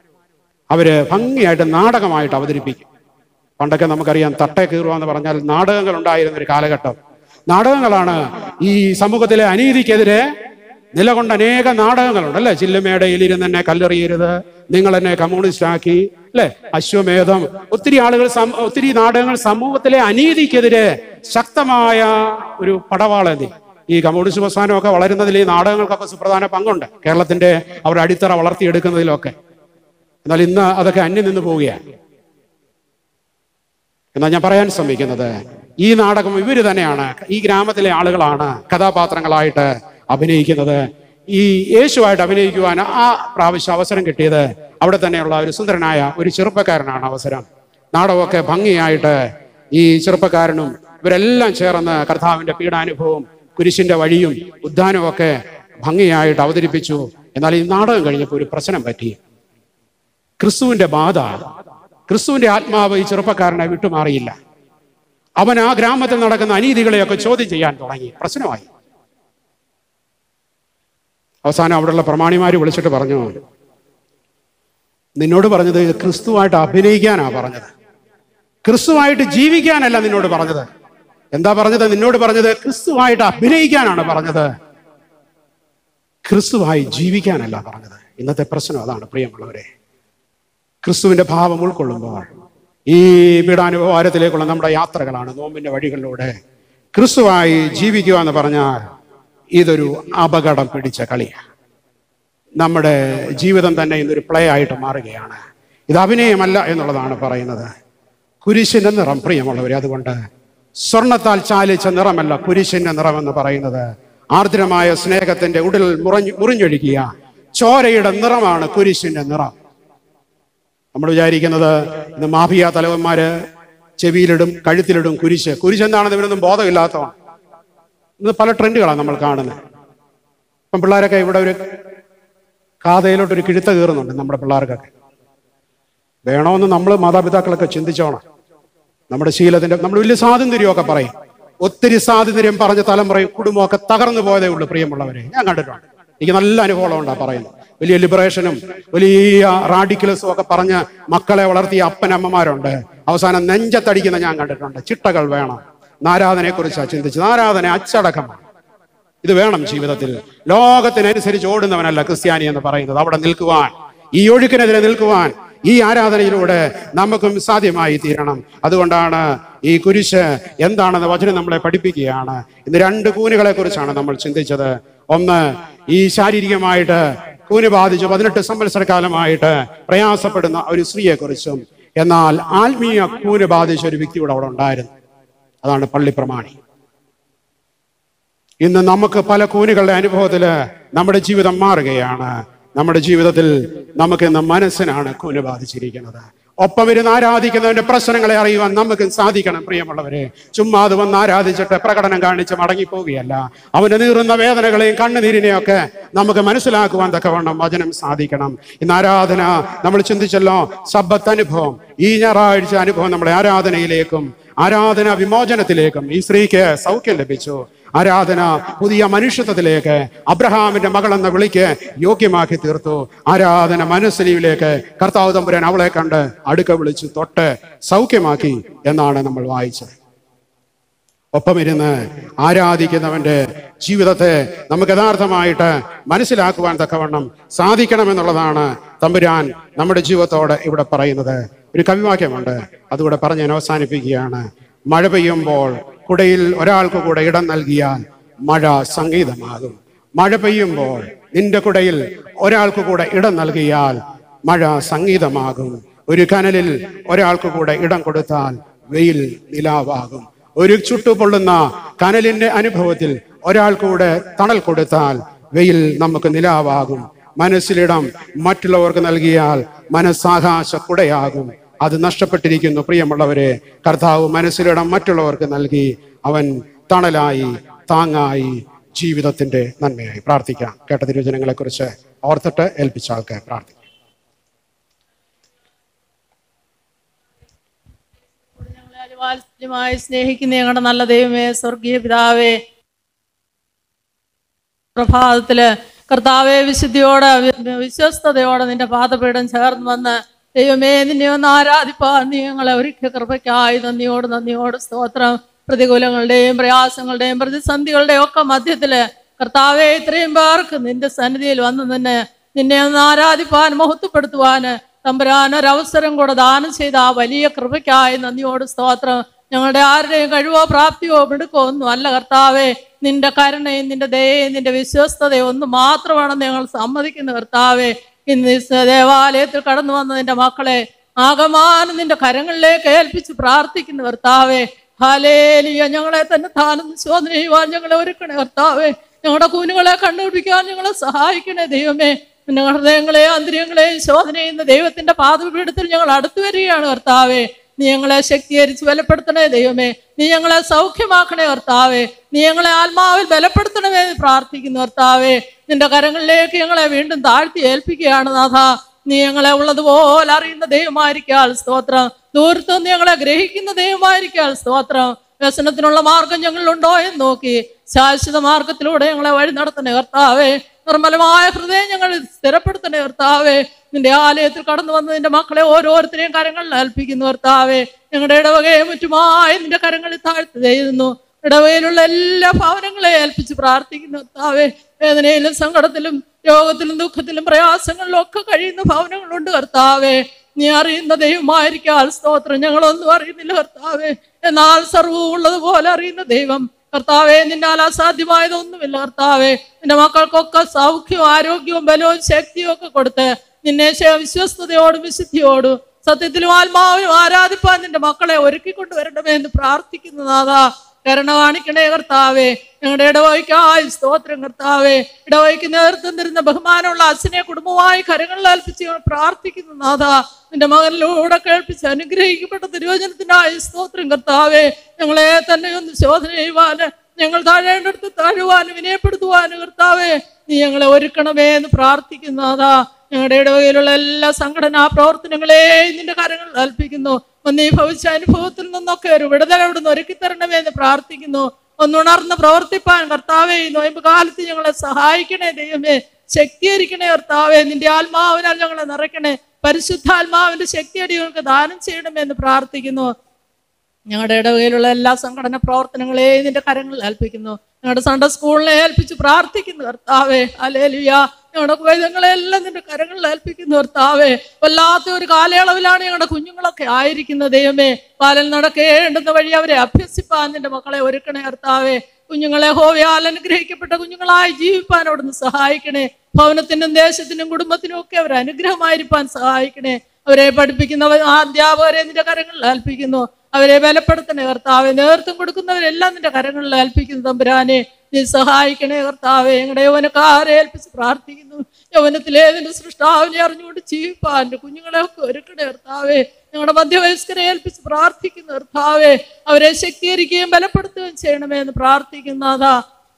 അവര് ഭംഗിയായിട്ട് നാടകമായിട്ട് അവതരിപ്പിക്കും പണ്ടൊക്കെ നമുക്കറിയാം തട്ടേ കീറുക എന്ന് പറഞ്ഞാൽ നാടകങ്ങൾ ഉണ്ടായിരുന്ന ഒരു കാലഘട്ടം നാടകങ്ങളാണ് ഈ സമൂഹത്തിലെ അനീതിക്കെതിരെ നിലകൊണ്ട അനേക നാടകങ്ങളുണ്ട് അല്ലെ ചില്ലുമേടയിൽ ഇരുന്ന് എന്നെ കല്ലെറിയരുത് നിങ്ങൾ എന്നെ കമ്മ്യൂണിസ്റ്റ് ആക്കി അല്ലെ അശ്വമേധം ഒത്തിരി ആളുകൾ സം- ഒത്തിരി നാടകങ്ങൾ സമൂഹത്തിലെ അനീതിക്കെതിരെ ശക്തമായ ഒരു പടവാളതി ഈ കമ്മ്യൂണിസ്റ്റ് പ്രസ്ഥാനമൊക്കെ വളരുന്നതിൽ ഈ നാടകങ്ങൾക്കൊക്കെ സുപ്രധാന പങ്കുണ്ട് കേരളത്തിന്റെ അവരുടെ അടിത്തറ വളർത്തിയെടുക്കുന്നതിലൊക്കെ എന്നാൽ ഇന്ന് അതൊക്കെ അന്യം നിന്ന് പോവുകയാണ് എന്നാൽ ഞാൻ പറയാൻ ശ്രമിക്കുന്നത് ഈ നാടകം ഇവര് തന്നെയാണ് ഈ ഗ്രാമത്തിലെ ആളുകളാണ് കഥാപാത്രങ്ങളായിട്ട് അഭിനയിക്കുന്നത് ഈ യേശുവായിട്ട് അഭിനയിക്കുവാൻ ആ പ്രാവശ്യം അവസരം കിട്ടിയത് അവിടെ തന്നെയുള്ള ഒരു സുന്ദരനായ ഒരു ചെറുപ്പക്കാരനാണ് അവസരം നാടകമൊക്കെ ഭംഗിയായിട്ട് ഈ ചെറുപ്പക്കാരനും ഇവരെല്ലാം ചേർന്ന് കർത്താവിന്റെ പീഡാനുഭവവും കുരിശിന്റെ വഴിയും ഉദ്ധാനവും ഒക്കെ ഭംഗിയായിട്ട് അവതരിപ്പിച്ചു എന്നാൽ ഈ നാടകം കഴിഞ്ഞപ്പോൾ ഒരു പ്രശ്നം പറ്റി ക്രിസ്തുവിന്റെ ബാധ ക്രിസ്തുവിന്റെ ആത്മാവ് ഈ ചെറുപ്പക്കാരനെ വിട്ടുമാറിയില്ല അവൻ ആ ഗ്രാമത്തിൽ നടക്കുന്ന അനീതികളെയൊക്കെ ചോദ്യം ചെയ്യാൻ തുടങ്ങി പ്രശ്നമായി അവസാനം അവിടെയുള്ള പ്രമാണിമാര് വിളിച്ചിട്ട് പറഞ്ഞു നിന്നോട് പറഞ്ഞത് ക്രിസ്തുവായിട്ട് അഭിനയിക്കാനാ പറഞ്ഞത് ക്രിസ്തുവായിട്ട് ജീവിക്കാനല്ല നിന്നോട് പറഞ്ഞത് എന്താ പറഞ്ഞത് നിന്നോട് പറഞ്ഞത് ക്രിസ്തുവായിട്ട് അഭിനയിക്കാനാണ് പറഞ്ഞത് ക്രിസ്തുവായി ജീവിക്കാനല്ല പറഞ്ഞത് ഇന്നത്തെ പ്രശ്നം അതാണ് പ്രിയമുള്ളവരെ ക്രിസ്തുവിന്റെ ഭാവം ഉൾക്കൊള്ളുമ്പോൾ ഈ പീഡാനുഭവാരത്തിലേക്കുള്ള നമ്മുടെ യാത്രകളാണ് നോമ്പിന്റെ വഴികളിലൂടെ ക്രിസ്തുവായി ജീവിക്കുക എന്ന് പറഞ്ഞാൽ ഇതൊരു അപകടം പിടിച്ച കളിയാണ് നമ്മുടെ ജീവിതം തന്നെ ഇന്നൊരു പ്ലേ ആയിട്ട് മാറുകയാണ് ഇത് അഭിനയമല്ല എന്നുള്ളതാണ് പറയുന്നത് കുരിശിന്റെ നിറം പ്രിയമുള്ളവരെ അതുകൊണ്ട് സ്വർണത്താൽ ചാലിച്ച നിറമല്ല കുരിശിന്റെ നിറം എന്ന് പറയുന്നത് ആർദ്രമായ സ്നേഹത്തിന്റെ ഉടൽ മുറഞ്ഞു മുറിഞ്ഞൊഴുകിയ ചോരയുടെ നിറമാണ് കുരിശിന്റെ നിറം നമ്മൾ വിചാരിക്കുന്നത് ഇന്ന് മാഫിയ തലവന്മാര് ചെവിയിലിടും കഴുത്തിലിടും കുരിശ് കുരിശ് എന്താണെന്ന് ഇവരൊന്നും ബോധമില്ലാത്തതാണ് ഇന്ന് പല ട്രെൻഡുകളാണ് നമ്മൾ കാണുന്നത് ഇപ്പം പിള്ളേരൊക്കെ ഇവിടെ ഒരു കാതയിലോട്ട് ഒരു കിഴുത്ത കയറുന്നുണ്ട് നമ്മുടെ പിള്ളേർക്കൊക്കെ വേണമെന്ന് നമ്മൾ മാതാപിതാക്കളൊക്കെ ചിന്തിച്ചോണം നമ്മുടെ ശീലത്തിന്റെ നമ്മൾ വലിയ സ്വാതന്ത്ര്യമൊക്കെ പറയും ഒത്തിരി സ്വാതന്ത്ര്യം പറഞ്ഞ തലമുറയും കുടുംബമൊക്കെ തകർന്നു പോയതേ ഉള്ളൂ പ്രിയമുള്ളവരെ ഞാൻ കണ്ടിട്ടുണ്ട് എനിക്ക് നല്ല അനുഭവം ഉണ്ടാ പറയുന്നത് വലിയ ലിബറേഷനും വലിയ റാഡിക്കലസും ഒക്കെ പറഞ്ഞ് മക്കളെ വളർത്തിയ അപ്പനമ്മമാരുണ്ട് അവസാനം നെഞ്ചത്തടിക്കുന്ന ഞാൻ കണ്ടിട്ടുണ്ട് ചിട്ടകൾ വേണം നാരാധനയെ കുറിച്ചാണ് ചിന്തിച്ചത് നാരാധന അച്ചടക്കമാണ് ഇത് വേണം ജീവിതത്തിൽ ലോകത്തിനനുസരിച്ച് ഓടുന്നവനല്ല ക്രിസ്ത്യാനി എന്ന് പറയുന്നത് അവിടെ നിൽക്കുവാൻ ഈ ഒഴുക്കിനെതിരെ നിൽക്കുവാൻ ഈ ആരാധനയിലൂടെ നമുക്കും സാധ്യമായി തീരണം അതുകൊണ്ടാണ് ഈ കുരിശ് എന്താണെന്ന് വചനം നമ്മളെ പഠിപ്പിക്കുകയാണ് ഇന്ന് രണ്ട് കൂനുകളെ കുറിച്ചാണ് നമ്മൾ ചിന്തിച്ചത് ഒന്ന് ഈ ശാരീരികമായിട്ട് കൂന് ബാധിച്ച് പതിനെട്ട് സംവത്സര കാലമായിട്ട് പ്രയാസപ്പെടുന്ന ഒരു സ്ത്രീയെ കുറിച്ചും എന്നാൽ ആത്മീയ കൂന് ബാധിച്ച ഒരു വ്യക്തിയുടെ അവിടെ ഉണ്ടായിരുന്നു അതാണ് പള്ളിപ്രമാണി ഇന്ന് നമുക്ക് പല കൂനുകളുടെ അനുഭവത്തിൽ നമ്മുടെ ജീവിതം മാറുകയാണ് നമ്മുടെ ജീവിതത്തിൽ നമുക്ക് ഇന്ന് മനസ്സിനാണ് കൂന് ബാധിച്ചിരിക്കുന്നത് ഒപ്പം ഇരുന്ന് ആരാധിക്കുന്നവന്റെ പ്രശ്നങ്ങളെ അറിയുവാൻ നമുക്ക് സാധിക്കണം പ്രിയമുള്ളവരെ ചുമ്മാ അത് വന്ന് ആരാധിച്ചിട്ട് പ്രകടനം കാണിച്ച് മടങ്ങിപ്പോവുകയല്ല അവന് നീറുന്ന വേദനകളെയും കണ്ണുനീരിനെയും ഒക്കെ നമുക്ക് മനസ്സിലാക്കുവാൻ തക്കവണ്ണം വചനം സാധിക്കണം ഇന്ന് ആരാധന നമ്മൾ ചിന്തിച്ചല്ലോ സബ്ബത്ത് അനുഭവം ഈ ഞായറാഴ്ച അനുഭവം നമ്മുടെ ആരാധനയിലേക്കും ആരാധന വിമോചനത്തിലേക്കും ഈ സ്ത്രീക്ക് സൗഖ്യം ലഭിച്ചു ആരാധന പുതിയ മനുഷ്യത്വത്തിലേക്ക് അബ്രഹാമിന്റെ മകൾ എന്ന വിളിക്ക് യോഗ്യമാക്കി തീർത്തു ആരാധന മനസ്സിലേക്ക് കർത്താവ് തമ്പുരാൻ അവളെ കണ്ട് അടുക്ക വിളിച്ചു തൊട്ട് സൗഖ്യമാക്കി എന്നാണ് നമ്മൾ വായിച്ചത് ഒപ്പമിരുന്ന് ആരാധിക്കുന്നവന്റെ ജീവിതത്തെ നമുക്ക് യഥാർത്ഥമായിട്ട് മനസ്സിലാക്കുവാൻ തക്കവണ്ണം സാധിക്കണമെന്നുള്ളതാണ് തമ്പുരാൻ നമ്മുടെ ജീവിതത്തോട് ഇവിടെ പറയുന്നത് ഒരു കവിവാക്യമുണ്ട് അതുകൂടെ പറഞ്ഞ് ഞാൻ അവസാനിപ്പിക്കുകയാണ് മഴ പെയ്യുമ്പോൾ കുടയിൽ ഒരാൾക്ക് കൂടെ ഇടം നൽകിയാൽ മഴ സംഗീതമാകും മഴ പെയ്യുമ്പോൾ നിന്റെ കുടയിൽ ഒരാൾക്ക് കൂടെ ഇടം നൽകിയാൽ മഴ സംഗീതമാകും ഒരു കനലിൽ ഒരാൾക്ക് കൂടെ ഇടം കൊടുത്താൽ വെയിൽ നിലാവാകും ഒരു ചുട്ടുപൊള്ളുന്ന കനലിന്റെ അനുഭവത്തിൽ ഒരാൾ കൂടെ തണൽ കൊടുത്താൽ വെയിൽ നമുക്ക് നിലാവാകും മനസ്സിലിടം മറ്റുള്ളവർക്ക് നൽകിയാൽ മനസ്സാകാശ കുടയാകും അത് നഷ്ടപ്പെട്ടിരിക്കുന്നു പ്രിയമുള്ളവരെ കർത്താവ് മനസ്സിലിടം മറ്റുള്ളവർക്ക് നൽകി അവൻ തണലായി താങ്ങായി ജീവിതത്തിന്റെ നന്മയായി പ്രാർത്ഥിക്കാം കേട്ട തിരുവചനങ്ങളെ കുറിച്ച് ഓർത്തിട്ട് ഏൽപ്പിച്ച ആൾക്ക് പ്രാർത്ഥിക്കാം ഞങ്ങളെ അതിവാത്സല്യമായി സ്നേഹിക്കുന്ന ഞങ്ങളുടെ നല്ല ദൈവമേ സ്വർഗീയ പിതാവേ പ്രഭാതത്തില് കർത്താവെ വിശുദ്ധിയോടെ വി- വിശ്വസ്തയോടെ നിന്റെ പാദപീഠം ചേർന്ന് വന്ന് ദൈവമേ നിന്നെ ഒന്ന് ആരാധിപ്പാൻ നീ ഞങ്ങളെ ഒരിക്കൽ കൃപയ്ക്കായി നന്ദിയോട് നന്ദിയോട് സ്തോത്രം പ്രതികൂലങ്ങളുടെയും പ്രയാസങ്ങളുടെയും പ്രതിസന്ധികളുടെയും ഒക്കെ മധ്യത്തില് കർത്താവെ ഇത്രയും പേർക്ക് നിന്റെ സന്നിധിയിൽ വന്ന് നിന്നെ നിന്നെ ഒന്ന് ആരാധിപ്പാൻ മഹത്വപ്പെടുത്തുവാന് തമ്പുരാൻ ഒരവസരം കൂടെ ദാനം ചെയ്ത ആ വലിയ കൃപയ്ക്കായി നന്ദിയോട് സ്തോത്രം ഞങ്ങളുടെ ആരുടെയും കഴിവോ പ്രാപ്തിയോ മിടുക്കോ ഒന്നും അല്ല കർത്താവേ നിന്റെ കരുണയും നിന്റെ ദയയും നിന്റെ വിശ്വസ്തതയും ഒന്ന് മാത്രമാണെന്ന് ഞങ്ങൾ സമ്മതിക്കുന്ന കർത്താവേ ഇന്ന് ഈ സ- ദേവാലയത്തിൽ കടന്നു വന്ന നിന്റെ മക്കളെ ആകമാനം നിന്റെ കരങ്ങളിലേക്ക് ഏൽപ്പിച്ച് പ്രാർത്ഥിക്കുന്ന കർത്താവേ ഹാലേലിയ ഞങ്ങളെ തന്നെ താനും ശോധന ചെയ്യുവാൻ ഞങ്ങളെ ഒരുക്കണേ കർത്താവേ ഞങ്ങളുടെ കൂനുകളെ കണ്ടുപിടിക്കാൻ ഞങ്ങളെ സഹായിക്കണേ ദൈവമേ നിന്റെ ഹൃദയങ്ങളെ അന്തര്യങ്ങളെയും ശോധന ചെയ്യുന്ന ദൈവത്തിന്റെ പാദപീഠത്തിൽ ഞങ്ങൾ അടുത്തു വരികയാണ് കർത്താവേ നീ ഞങ്ങളെ ശക്തീകരിച്ച് ബലപ്പെടുത്തണേ ദൈവമേ നീ ഞങ്ങളെ സൗഖ്യമാക്കണേ കർത്താവേ നീ ഞങ്ങളെ ആത്മാവിൽ ബലപ്പെടുത്തണമേ എന്ന് പ്രാർത്ഥിക്കുന്നു കർത്താവേ നിന്റെ കരങ്ങളിലേക്ക് ഞങ്ങളെ വീണ്ടും താഴ്ത്തി ഏൽപ്പിക്കുകയാണ് നാഥ നീ ഞങ്ങളെ ഉള്ളതുപോലെ അറിയുന്ന ദൈവമായിരിക്കാൾ സ്തോത്രം ദൂരത്തു നിന്ന് ഞങ്ങളെ ഗ്രഹിക്കുന്ന ദൈവമായിരിക്കാൾ സ്തോത്രം വ്യസനത്തിനുള്ള മാർഗം ഞങ്ങളിലുണ്ടോ എന്ന് നോക്കി ശാശ്വത മാർഗത്തിലൂടെ ഞങ്ങളെ വഴി നടത്തണേ കർത്താവേ നിർമ്മലമായ ഹൃദയം ഞങ്ങൾ സ്ഥിരപ്പെടുത്തണേ കർത്താവേ നിന്റെ ആലയത്തിൽ കടന്നു വന്ന നിന്റെ മക്കളെ ഓരോരുത്തരെയും കരങ്ങളിൽ ഏൽപ്പിക്കുന്നു കർത്താവേ ഞങ്ങളുടെ ഇടവകയെ മുറ്റുമായി നിന്റെ കരങ്ങളിൽ താഴ്ത്തി ചെയ്യുന്നു ഇടവയിലുള്ള എല്ലാ ഭവനങ്ങളെ ഏൽപ്പിച്ച് പ്രാർത്ഥിക്കുന്നു കർത്താവേ വേദനയിലും സങ്കടത്തിലും രോഗത്തിലും ദുഃഖത്തിലും പ്രയാസങ്ങളിലും ഒക്കെ കഴിയുന്ന ഭവനങ്ങളുണ്ട് കർത്താവേ നീ അറിയുന്ന ദൈവമായിരിക്കാൽ സ്തോത്രം ഞങ്ങളൊന്നും അറിയുന്നില്ല കർത്താവേ എന്നാൽ സർവ്വവും ഉള്ളതുപോലെ അറിയുന്ന ദൈവം കർത്താവെ നിന്നാൽ അസാധ്യമായതൊന്നുമില്ല കർത്താവെ നിന്റെ മക്കൾക്കൊക്കെ സൗഖ്യവും ആരോഗ്യവും ബലവും ശക്തിയും ഒക്കെ കൊടുത്ത് നിന്നെ ശ- വിശ്വസ്തയോടും വിശുദ്ധിയോടും സത്യത്തിലും ആത്മാവിനും ആരാധിപ്പാൻ നിന്റെ മക്കളെ ഒരുക്കിക്കൊണ്ട് വരണമേ എന്ന് പ്രാർത്ഥിക്കുന്നു നാഥാ കരുണ കാണിക്കണേ കർത്താവേ ഞങ്ങളുടെ ഇടവയ്ക്കായി സ്തോത്രം കർത്താവേ ഇടവയ്ക്ക് നേതൃത്വം തരുന്ന ബഹുമാനമുള്ള അച്ഛനെ കുടുംബമായി കരങ്ങളിൽ ഏൽപ്പിച്ച് ഞങ്ങൾ പ്രാർത്ഥിക്കുന്നു നാഥ നിന്റെ മകനിലൂടെ കേൾപ്പിച്ച് അനുഗ്രഹിക്കപ്പെട്ട തിരുവചനത്തിനായി സ്തോത്രം കർത്താവേ ഞങ്ങളെ തന്നെ ഒന്ന് ശോധന ചെയ്യുവാന് ഞങ്ങൾ താഴേണ്ടടുത്ത് താഴുവാനും വിനയപ്പെടുത്തുവാനും കർത്താവേ നീ ഞങ്ങളെ ഒരുക്കണമേ എന്ന് പ്രാർത്ഥിക്കുന്നതാ ഞങ്ങളുടെ ഇടവകയിലുള്ള എല്ലാ സംഘടനാ പ്രവർത്തനങ്ങളെയും നിന്റെ കാര്യങ്ങളിൽ ഏൽപ്പിക്കുന്നു ഒന്ന് ഈ ഭവിച്ച അനുഭവത്തിൽ നിന്നൊക്കെ ഒരു വിടുതൽ അവിടുന്ന് ഒരുക്കി തരണമേ എന്ന് പ്രാർത്ഥിക്കുന്നു ഒന്നുണർന്ന് പ്രവർത്തിപ്പാൻ കർത്താവേ ഈ നോയമ്പ് കാലത്ത് ഞങ്ങളെ സഹായിക്കണേ ദൈവമേ ശക്തീകരിക്കണേ കർത്താവേ നിന്റെ ആത്മാവിനാൽ ഞങ്ങളെ നിറയ്ക്കണേ പരിശുദ്ധാത്മാവിന്റെ ശക്തിയടി ഞങ്ങൾക്ക് ദാനം ചെയ്യണമേ എന്ന് പ്രാർത്ഥിക്കുന്നു ഞങ്ങളുടെ ഇടവകയിലുള്ള എല്ലാ സംഘടന പ്രവർത്തനങ്ങളെയും നിന്റെ കരങ്ങളിൽ ഏൽപ്പിക്കുന്നു ഞങ്ങളുടെ സൺഡേ സ്കൂളിനെ ഏൽപ്പിച്ച് പ്രാർത്ഥിക്കുന്നു കർത്താവേ അലേലുയ ഞങ്ങളുടെ വേദങ്ങളെല്ലാം നിന്റെ കരങ്ങളിൽ ഏൽപ്പിക്കുന്നു കർത്താവേ വല്ലാത്ത ഒരു കാലയളവിലാണ് ഞങ്ങളുടെ കുഞ്ഞുങ്ങളൊക്കെ ആയിരിക്കുന്നത് ദൈവമേ പാലൽ നടക്കേണ്ടുന്ന വഴി അവരെ അഭ്യസിപ്പാൻ നിന്റെ മക്കളെ ഒരുക്കണേ കർത്താവേ കുഞ്ഞുങ്ങളെ ഹോവയാൽ അനുഗ്രഹിക്കപ്പെട്ട കുഞ്ഞുങ്ങളായി ജീവിപ്പാൻ അവിടുന്ന് സഹായിക്കണേ ഭവനത്തിനും ദേശത്തിനും കുടുംബത്തിനും ഒക്കെ അവർ അനുഗ്രഹമായിരിക്കാൻ സഹായിക്കണേ അവരെ പഠിപ്പിക്കുന്ന ആ അധ്യാപകരെ നിന്റെ കരങ്ങളിൽ ഏൽപ്പിക്കുന്നു അവരെ ബലപ്പെടുത്തണേ കർത്താവെ നേതൃത്വം കൊടുക്കുന്നവരെല്ലാം നിന്റെ കരങ്ങളിൽ ഏൽപ്പിക്കുന്നു തമ്പുരാനെ നീ സഹായിക്കണേ കർത്താവെ ഞങ്ങളുടെ യൗവനക്കാരെ ഏൽപ്പിച്ച് പ്രാർത്ഥിക്കുന്നു യൗവനത്തിലെ നിന്റെ സൃഷ്ടാവിനെ അറിഞ്ഞുകൊണ്ട് ജീവിപ്പാൻ എൻ്റെ കുഞ്ഞുങ്ങളെ ഒക്കെ ഒരുക്കണേ കർത്താവെ ഞങ്ങളുടെ മധ്യവയസ്കരെ ഏൽപ്പിച്ച് പ്രാർത്ഥിക്കുന്നു കർത്താവെ അവരെ ശക്തീകരിക്കുകയും ബലപ്പെടുത്തുകയും ചെയ്യണമേ എന്ന് പ്രാർത്ഥിക്കുന്നതാ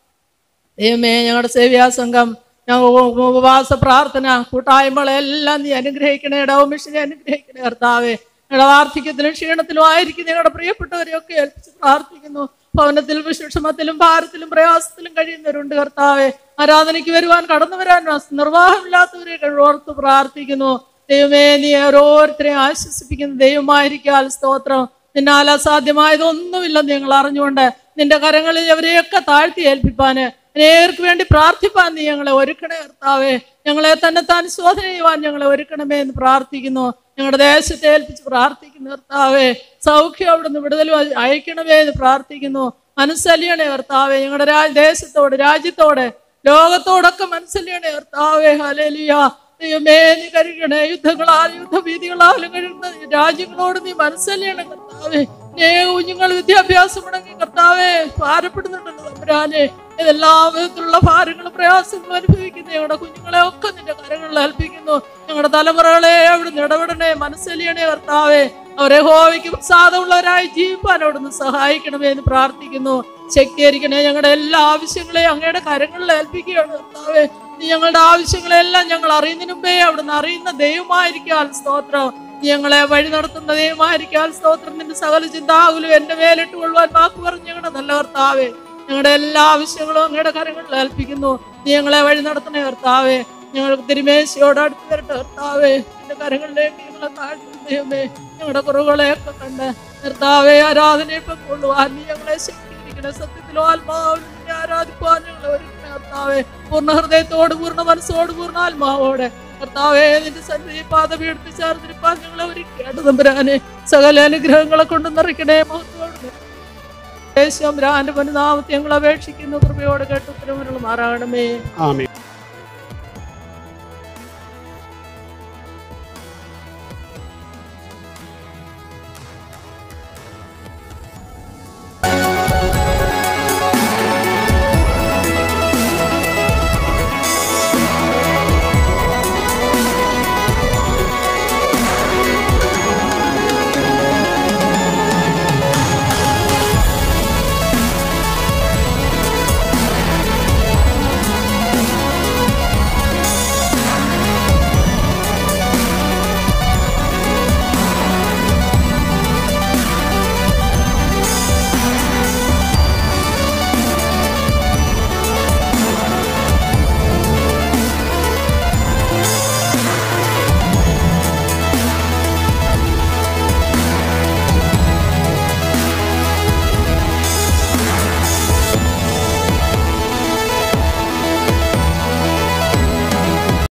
ദൈവമേ ഞങ്ങളുടെ സേവ്യാ സംഘം ഞങ്ങൾ ഉപവാസ പ്രാർത്ഥന കൂട്ടായ്മകളെല്ലാം നീ അനുഗ്രഹിക്കണേ ഡൗമിഷനെ അനുഗ്രഹിക്കണേ കർത്താവേ ഞങ്ങളുടെ വാർദ്ധക്യത്തിലും ക്ഷീണത്തിലും ആയിരിക്കും ഞങ്ങളുടെ പ്രിയപ്പെട്ടവരെയൊക്കെ ഏൽപ്പിച്ച് പ്രാർത്ഥിക്കുന്നു ഭവനത്തിൽ വിഷമത്തിലും ഭാരത്തിലും പ്രയാസത്തിലും കഴിയുന്നവരുണ്ട് കർത്താവെ ആരാധനയ്ക്ക് വരുവാൻ കടന്നു വരാൻ നിർവാഹമില്ലാത്തവരെ ഓർത്ത് പ്രാർത്ഥിക്കുന്നു ദൈവമേ നീ ഓരോരുത്തരെയും ആശ്വസിപ്പിക്കുന്ന ദൈവമായിരിക്കാൽ സ്തോത്രം നിന്നാൽ അസാധ്യമായതൊന്നുമില്ലെന്ന് ഞങ്ങൾ അറിഞ്ഞുകൊണ്ട് നിന്റെ കരങ്ങളിൽ അവരെയൊക്കെ താഴ്ത്തി ഏൽപ്പിപ്പാന് അനേകർക്ക് വേണ്ടി പ്രാർത്ഥിപ്പാൻ നീ ഞങ്ങളെ ഒരുക്കണേ കർത്താവേ ഞങ്ങളെ തന്നെ താൻ ശോധന ചെയ്യുവാൻ ഞങ്ങളെ ഒരുക്കണമേ എന്ന് പ്രാർത്ഥിക്കുന്നു ഞങ്ങളുടെ ദേശത്തെ ഏൽപ്പിച്ച് പ്രാർത്ഥിക്കുന്നു കർത്താവേ സൗഖ്യം അവിടുന്ന് വിടുതലും അയ- അയക്കണമേ എന്ന് പ്രാർത്ഥിക്കുന്നു മനസ്സലിയണേ കർത്താവേ ഞങ്ങളുടെ രാ ദേശത്തോട് രാജ്യത്തോട് ലോകത്തോടൊക്കെ മനസ്സലിയണേ കർത്താവേ ഹലേലിയ ദൈവമേ നീ കരുകണേ യുദ്ധങ്ങളാലും യുദ്ധഭീതികളാലും കഴിയുന്ന രാജ്യങ്ങളോട് നീ മനസ്സലിയണം കർത്താവേ അനേക കുഞ്ഞുങ്ങൾ വിദ്യാഭ്യാസം മുടങ്ങി കർത്താവേ ഭാരപ്പെടുന്നുണ്ടല്ലോ തമ്പുരാനെ എല്ലാ വിധത്തിലുള്ള ഭാരങ്ങളും പ്രയാസങ്ങളും അനുഭവിക്കുന്ന ഞങ്ങളുടെ കുഞ്ഞുങ്ങളെ ഒക്കെ നിന്റെ കരങ്ങളിൽ ഏൽപ്പിക്കുന്നു ഞങ്ങളുടെ തലമുറകളെ അവിടുന്ന് ഇടപെടണേ മനസ്സലിയണേ കർത്താവേ അവരെ ഹോവയ്ക്ക് പ്രസാദമുള്ളവരായി ജീവിപ്പാൻ അവിടുന്ന് സഹായിക്കണമേ എന്ന് പ്രാർത്ഥിക്കുന്നു ശക്തീകരിക്കണേ ഞങ്ങളുടെ എല്ലാ ആവശ്യങ്ങളെയും അങ്ങയുടെ കരങ്ങളിൽ ഏൽപ്പിക്കുകയാണ് കർത്താവേ നീ ഞങ്ങളുടെ ആവശ്യങ്ങളെല്ലാം ഞങ്ങൾ അറിയുന്നതിന് മുമ്പേ അവിടുന്ന് അറിയുന്ന ദൈവമായിരിക്കാൻ സ്തോത്രം നീ ഞങ്ങളെ വഴി നടത്തുന്ന ദൈവമായിരിക്കാൻ സ്തോത്രം നിന്റെ സകല ചിന്താകുലും എന്റെ മേലിട്ട് കൊള്ളുവാൻ വാക്ക് പറഞ്ഞു ഞങ്ങളുടെ നല്ല കർത്താവേ ഞങ്ങളുടെ എല്ലാ ആവശ്യങ്ങളും അങ്ങയുടെ കരങ്ങളിൽ ഏൽപ്പിക്കുന്നു നീ ഞങ്ങളെ വഴി നടത്തണേ കർത്താവേ ഞങ്ങൾക്ക് തിരുമേശയോട് അടുത്ത് വരട്ടെ കർത്താവേ നിന്റെ കരങ്ങളിലേക്ക് ഞങ്ങളെ താഴ്ത്തുന്ന ദൈവമേ ഞങ്ങളുടെ കുറവുകളെയൊക്കെ കണ്ട് കർത്താവേ ആരാധനയൊക്കെ കൊള്ളുവാൻ നീ ഞങ്ങളെ ശക്തീകരിക്കണേ സത്യത്തിലോ ആത്മാവിലും നിന്നെ ആരാധിക്കുവാൻ ഞങ്ങളെ ഒരുക്കണേ കർത്താവേ പൂർണ്ണ ഹൃദയത്തോട് പൂർണ്ണ മനസ്സോട് പൂർണ്ണ ആത്മാവോടെ കർത്താവേ നിന്റെ സന്നിധി പാദപീഠത്തിൽ ചേർന്നിരിപ്പാൻ ഞങ്ങളെ ഒരുക്കിയാണ് തമ്പുരാനെ സകല അനുഗ്രഹങ്ങളെ കൊണ്ട് നിറയ്ക്കണേ മഹത്വോട് ദേശം രാന്റെ പുനനാമത്തെ ഞങ്ങൾ അപേക്ഷിക്കുന്നു കൃപയോട് കേട്ട് ഉത്തരവുകൾ മാറാകണമേ ആമേ